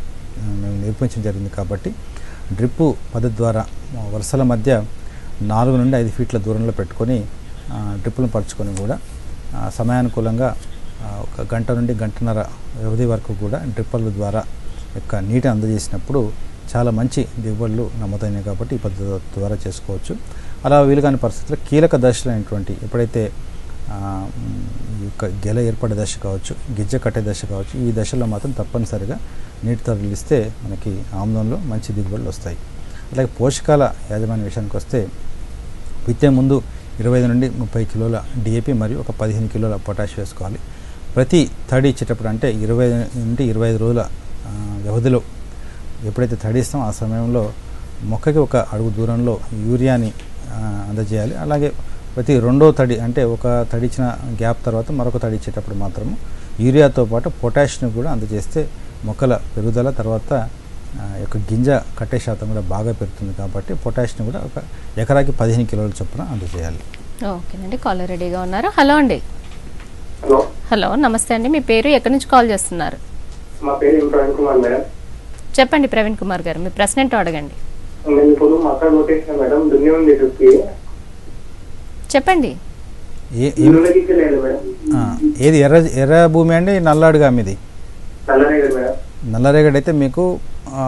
మేము నిరూపించడం జరిగింది కాబట్టి డ్రిప్ పద్ధతి ద్వారా మా వరుసల మధ్య నాలుగు నుండి ఐదు ఫీట్ల దూరంలో పెట్టుకొని ఆ, డ్రిప్పులను పరుచుకొని కూడా ఆ, సమయానుకూలంగా ఆ, ఒక గంట నుండి గంటన్నర వ్యవధి వరకు కూడా డ్రిప్పర్ల ద్వారా యొక్క నీటి అందజేసినప్పుడు చాలా మంచి దిగుబడులు నమోదైనాయి కాబట్టి ఈ పద్ధతి ద్వారా చేసుకోవచ్చు అలా వీలు కాని పరిస్థితుల్లో కీలక దశలు అయినటువంటి ఎప్పుడైతే ఆ, మ్, ఈ యొక్క గెల ఏర్పడే దశ కావచ్చు గిజ్జ కట్టే దశ కావచ్చు ఈ దశలో మాత్రం తప్పనిసరిగా నీటి తరలిస్తే మనకి ఆమ్లంలో మంచి దిగుబడులు వస్తాయి అలాగే పోషకాల యాజమాన్య విషయానికి వస్తే విత్తే ముందు ఇరవై ఐదు నుండి ముప్పై కిలోల డిఏపి మరియు ఒక పదిహేను కిలోల పొటాష్ వేసుకోవాలి ప్రతి తడి ఇచ్చేటప్పుడు అంటే ఇరవై నుండి ఇరవై ఐదు రోజుల ఆ, వ్యవధిలో ఎప్పుడైతే తడి ఇస్తామో ఆ సమయంలో మొక్కకి ఒక అడుగు దూరంలో యూరియాని ఆ, అందజేయాలి అలాగే ప్రతి రెండో తడి అంటే ఒక తడి ఇచ్చిన గ్యాప్ తర్వాత మరొక తడి ఇచ్చేటప్పుడు మాత్రము యూరియాతో పాటు పొటాష్ని కూడా అందజేస్తే మొక్కల పెరుగుదల తర్వాత ఆ, యొక్క గింజ కట్టే శాతం కూడా బాగా పెరుగుతుంది కాబట్టి పొటాష్ని కూడా ఒక ఎకరాకి పదిహేను కిలోల చొప్పున అందజేయాలి ఓకేనండి కాలర్ రెడీగా ఉన్నారు హలో అండి హలో హలో నమస్తే అండి మీ పేరు ఎక్కడి నుంచి కాల్ చేస్తున్నారు మా పేరు ఏం ప్రవీణ్ కుమార్ మేడం చెప్పండి ప్రవీణ్ కుమార్ గారు మీ ప్రశ్న ఏంటో అడగండి నేను ఇప్పుడు మక్క కొట్టేసిన మేడం దున్ని ఉంది డ్రిప్కి చెప్పండి ఏ ఏ- నూనెగించలేదు మేడం ఆ, ఏది ఎర్ర ఎర్ర భూమి అండి నల్లాడుగా మీది నల్లరేగడి మేడం నల్లరేగడి అయితే మీకు ఆ,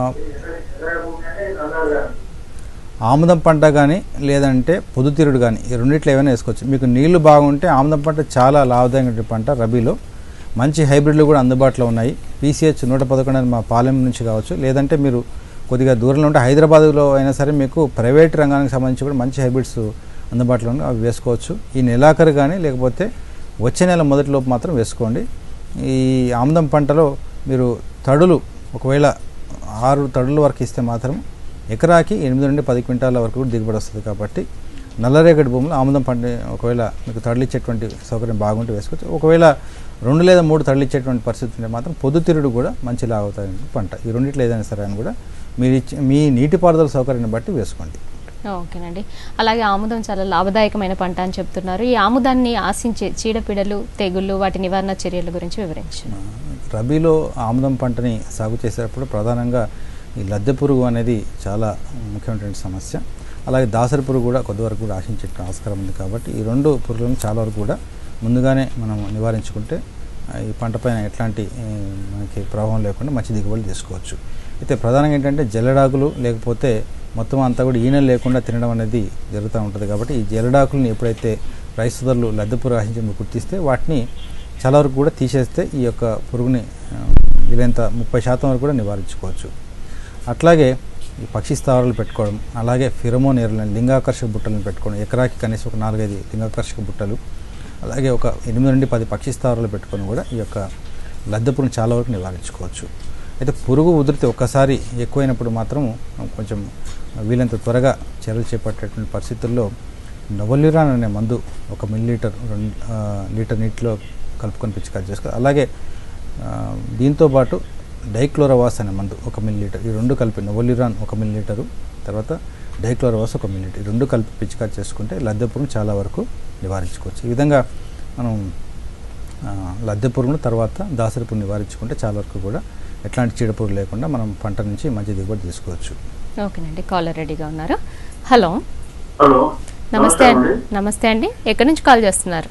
ఆముదం పంట కానీ లేదంటే పొద్దుతిరుడు కానీ ఈ రెండిట్లో ఏమైనా వేసుకోవచ్చు మీకు నీళ్లు బాగుంటే ఆముదం పంట చాలా లాభదాయకమైన పంట రబీలో మంచి హైబ్రిడ్లు కూడా అందుబాటులో ఉన్నాయి పీసీహెచ్ నూట పదకొండు అని మా పాలెం నుంచి కావచ్చు లేదంటే మీరు కొద్దిగా దూరంలో ఉంటే హైదరాబాద్లో అయినా సరే మీకు ప్రైవేట్ రంగానికి సంబంధించి కూడా మంచి హైబ్రిడ్స్ అందుబాటులో ఉన్నాయి అవి వేసుకోవచ్చు ఈ నెలాఖరు కానీ లేకపోతే వచ్చే నెల మొదటిలోపు మాత్రం వేసుకోండి ఈ ఆముదం పంటలో మీరు తడులు ఒకవేళ ఆరు తడుల వరకు ఇస్తే మాత్రం ఎకరాకి ఎనిమిది నుండి పది క్వింటాల వరకు కూడా దిగుబడి వస్తుంది కాబట్టి నల్లరేగడి భూములు ఆముదం పంట ఒకవేళ మీకు తడులు ఇచ్చేటువంటి సౌకర్యం బాగుంటే వేసుకోవచ్చు ఒకవేళ రెండు లేదా మూడు తడులు ఇచ్చేటువంటి పరిస్థితి ఉంటే మాత్రం పొద్దుతిరుడు కూడా మంచి లాగుతాయి పంట ఈ రెండిట్లో ఏదైనా సరే అని కూడా మీరు ఇచ్చే మీ నీటిపారుదల సౌకర్యాన్ని బట్టి వేసుకోండి ఓకేనండి అలాగే ఆముదం చాలా లాభదాయకమైన పంట అని చెప్తున్నారు ఈ ఆముదాన్ని ఆశించే చీడపీడలు తెగుళ్ళు వాటి నివారణ చర్యల గురించి వివరించండి రబీలో ఆముదం పంటని సాగు చేసేటప్పుడు ప్రధానంగా ఈ లద్దె పురుగు అనేది చాలా ముఖ్యమైనటువంటి సమస్య అలాగే దాసరి పురుగు కూడా కొద్దివరకు కూడా ఆశించే ఆస్కారం ఉంది కాబట్టి ఈ రెండు పురుగులను చాలా వరకు కూడా ముందుగానే మనం నివారించుకుంటే ఆ, ఈ పంట పైన ఎట్లాంటి ఏ, మనకి ప్రభావం లేకుండా మంచి దిగుబడి తీసుకోవచ్చు అయితే ప్రధానంగా ఏంటంటే జల్లడాకులు లేకపోతే మొత్తం అంతా కూడా ఈనెలు లేకుండా తినడం అనేది జరుగుతూ ఉంటుంది కాబట్టి ఈ జల్లడాకులను ఎప్పుడైతే రైస్ సోదరులు లద్దె పురుగు ఆశించి గుర్తిస్తే వాటిని చాలా వరకు కూడా తీసేస్తే ఈ యొక్క పురుగుని ఆ, వీలైనంత ముప్పై శాతం వరకు కూడా నివారించుకోవచ్చు అట్లాగే ఈ పక్షి స్థావరాలు పెట్టుకోవడం అలాగే ఫిరమోన్ ఎరులను లింగాకర్షక బుట్టలను పెట్టుకోవడం ఎకరాకి కనీసం ఒక నాలుగైదు లింగాకర్షక బుట్టలు అలాగే ఒక ఎనిమిది నుండి పది పక్షి స్థావరాలు పెట్టుకొని కూడా ఈ యొక్క లద్దె పురుగును చాలా వరకు నివారించుకోవచ్చు అయితే పురుగు ఉధృతి ఒక్కసారి ఎక్కువైనప్పుడు మాత్రం కొంచెం వీలైనంత త్వరగా చర్యలు చేపట్టేటువంటి పరిస్థితుల్లో నవలిరాన్ అనే మందు ఒక మిల్లీ లీటర్ రెండు ఆ, లీటర్ నీటిలో కలుపుకొని పిచికారి చేసుకోవాలి అలాగే ఆ, దీంతో పాటు డైక్లోరవాస్ అనే మందు ఒక మిల్లీ లీటర్ ఈ రెండు కలిపి నవలిరాన్ ఒక మిల్లీ లీటరు తర్వాత డైక్లోరవాస్ ఒక మిల్లీ లీటర్ ఈ రెండు కలిపి పిచికారి చేసుకుంటే లద్దె పురుగును చాలా వరకు నివారించుకోవచ్చు ఈ విధంగా మనం ఆ, లద్దె పురుగును తర్వాత దాసరి పురుగు నివారించుకుంటే చాలా వరకు కూడా ఎట్లాంటి చీడపురుగు లేకుండా మనం పంట నుంచి మంచి దిగుబడి తీసుకోవచ్చు ఓకేనండి కాలర్ రెడీగా ఉన్నారు హలో హలో నమస్తే అండి నమస్తే అండి ఎక్కడి నుంచి కాల్ చేస్తున్నారు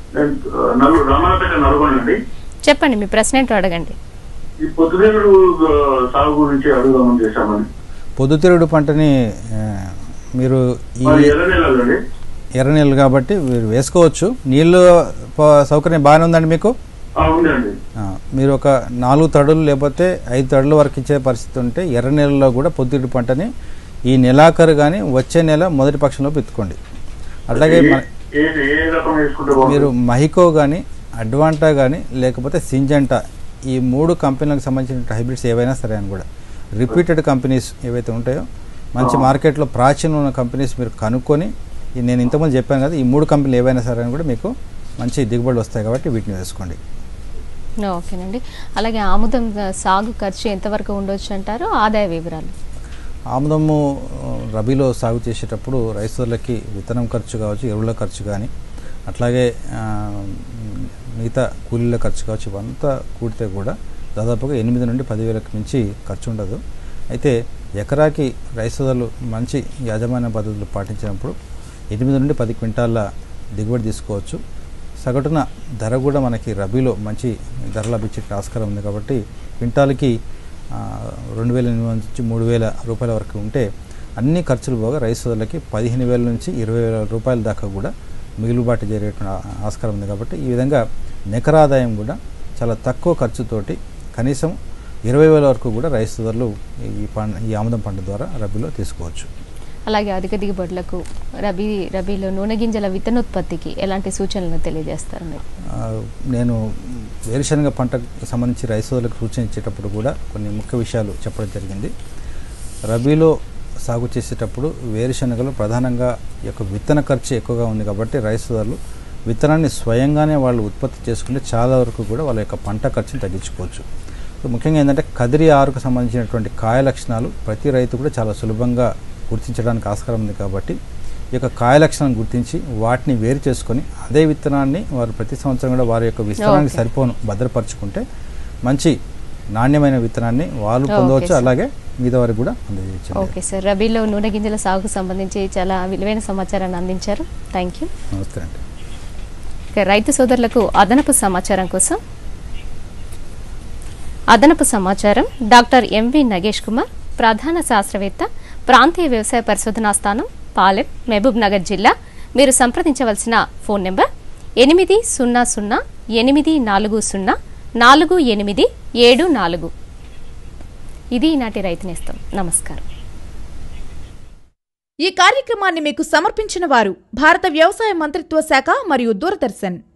నల్గొండ రామాలపేట నల్గొండ అండి చెప్పండి మీ ప్రశ్న ఏంటో అడగండి ఈ పొద్దుదేవుడు సాగు గురించి అడుగుదామని చేశామని పొద్దుతిరుగుడు పంటని ఆ, మీరు ఈ మరి ఎర్ర నెలలండి ఎర్ర నీళ్ళు కాబట్టి మీరు వేసుకోవచ్చు నీళ్ళు ప- సౌకర్యం బాగానే ఉందండి మీకు ఉందండి ఆ, మీరు ఒక నాలుగు తడులు లేకపోతే ఐదు తడుల వరకు ఇచ్చే పరిస్థితి ఉంటే ఎర్ర నెలలో కూడా పొద్దుటి పంటని ఈ నెలాఖరు కానీ వచ్చే నెల మొదటి పక్షంలో పెట్టుకోండి అట్లాగే మన ఏ ఏ రకం వేసుకుంటే మీరు బాగుంటుంది మహికో కానీ అడ్వాంటా కానీ లేకపోతే సింజంటా ఈ మూడు కంపెనీలకు సంబంధించిన హైబ్రిడ్స్ ఏవైనా సరే అని కూడా రిపీటెడ్ కంపెనీస్ ఏవైతే ఉంటాయో మంచి మార్కెట్లో ప్రాచీన ఉన్న కంపెనీస్ మీరు కనుక్కొని ఈ నేను ఇంతకుముందు చెప్పాను కదా ఈ మూడు కంపెనీలు ఏవైనా సరే అని కూడా మీకు మంచి దిగుబడులు వస్తాయి కాబట్టి వీటిని వేసుకోండి ఓకేనండి అలాగే ఆముదం ఆ, సాగు ఖర్చు ఎంతవరకు ఉండొచ్చు అంటారు ఆదాయ వివరాలు ఆముదము ఆ, రబీలో సాగు చేసేటప్పుడు రైతులకి విత్తనం ఖర్చు కావచ్చు ఎరువుల ఖర్చు కానీ అట్లాగే ఆ, మిగతా కూలీల ఖర్చు కావచ్చు ఇవంతా కూడితే కూడా దాదాపుగా ఎనిమిది నుండి పదివేలకు మించి ఖర్చు ఉండదు అయితే ఎకరాకి రైతులు మంచి యాజమాన్య పద్ధతులు పాటించినప్పుడు ఎనిమిది నుండి పది క్వింటాల దిగుబడి తీసుకోవచ్చు సగటున ధర కూడా మనకి రబీలో మంచి ధర లభించే ఆస్కారం ఉంది కాబట్టి క్వింటాల్కి ఆ, రెండు వేల ఎనిమిది వందల నుంచి మూడు వేల రూపాయల వరకు ఉంటే అన్ని ఖర్చులు పోగా రైతు సోదరులకి పదిహేను వేల నుంచి ఇరవై వేల రూపాయల దాకా కూడా మిగులుబాటు జరిగేటువంటి ఆ- ఆస్కారం ఉంది కాబట్టి ఈ విధంగా నికర ఆదాయం కూడా చాలా తక్కువ ఖర్చుతోటి కనీసం ఇరవై వేల వరకు కూడా రైతు సోదరులు ఈ పంట ఈ ఆముదం పంట ద్వారా రబీలో తీసుకోవచ్చు అలాగే అధిక దిగుబడులకు రబీ రబీలో నూనె గింజల విత్తనోత్పత్తికి ఎలాంటి సూచనలు తెలియజేస్తారు మీరు ఆ, నేను వేరుశనగ పంటకు సంబంధించి రైతు సోదరులకు సూచన ఇచ్చేటప్పుడు కూడా కొన్ని ముఖ్య విషయాలు చెప్పడం జరిగింది రబీలో సాగు చేసేటప్పుడు వేరుశనగలు ప్రధానంగా ఈ యొక్క విత్తన ఖర్చు ఎక్కువగా ఉంది కాబట్టి రైతు సోదరులు విత్తనాన్ని స్వయంగానే వాళ్ళు ఉత్పత్తి చేసుకుంటే చాలా వరకు కూడా వాళ్ళ యొక్క పంట ఖర్చును తగ్గించుకోవచ్చు సో ముఖ్యంగా ఏంటంటే కదిరి ఆరుకు సంబంధించినటువంటి కాయ లక్షణాలు ప్రతి రైతు కూడా చాలా సులభంగా గుర్తించడానికి ఆస్కారం ఉంది కాబట్టి ఈ యొక్క కాయ లక్షణాలను గుర్తించి వాటిని వేరు చేసుకొని అదే విత్తనాన్ని వారు ప్రతి సంవత్సరం కూడా వారి యొక్క విత్తనానికి Okay. సరిపోను భద్రపరచుకుంటే మంచి నాణ్యమైన విత్తనాన్ని వాళ్ళు ఓకే పొందవచ్చు సార్. అలాగే మిగతా వారికి కూడా అందజేయచ్చు ఓకే సార్ రబీలో నూనె గింజల సాగుకు సంబంధించి చాలా విలువైన సమాచారాన్ని అందించారు థ్యాంక్ యూ నమస్తే అండి ఇక రైతు సోదరులకు అదనపు సమాచారం కోసం అదనపు సమాచారం డాక్టర్ ఎంవి నగేష్ కుమార్ ప్రధాన శాస్త్రవేత్త ప్రాంతీయ వ్యవసాయ పరిశోధనా స్థానం పాలెం మహబూబ్ నగర్ జిల్లా మీరు సంప్రదించవలసిన ఫోన్ నెంబర్ ఎనిమిది సున్నా సున్నా ఎనిమిది నాలుగు సున్నా నాలుగు ఎనిమిది ఏడు నాలుగు ఇది ఈనాటి రైతు నేస్తం నమస్కారం ఈ కార్యక్రమాన్ని మీకు సమర్పించిన వారు భారత వ్యవసాయ మంత్రిత్వ శాఖ మరియు దూరదర్శన్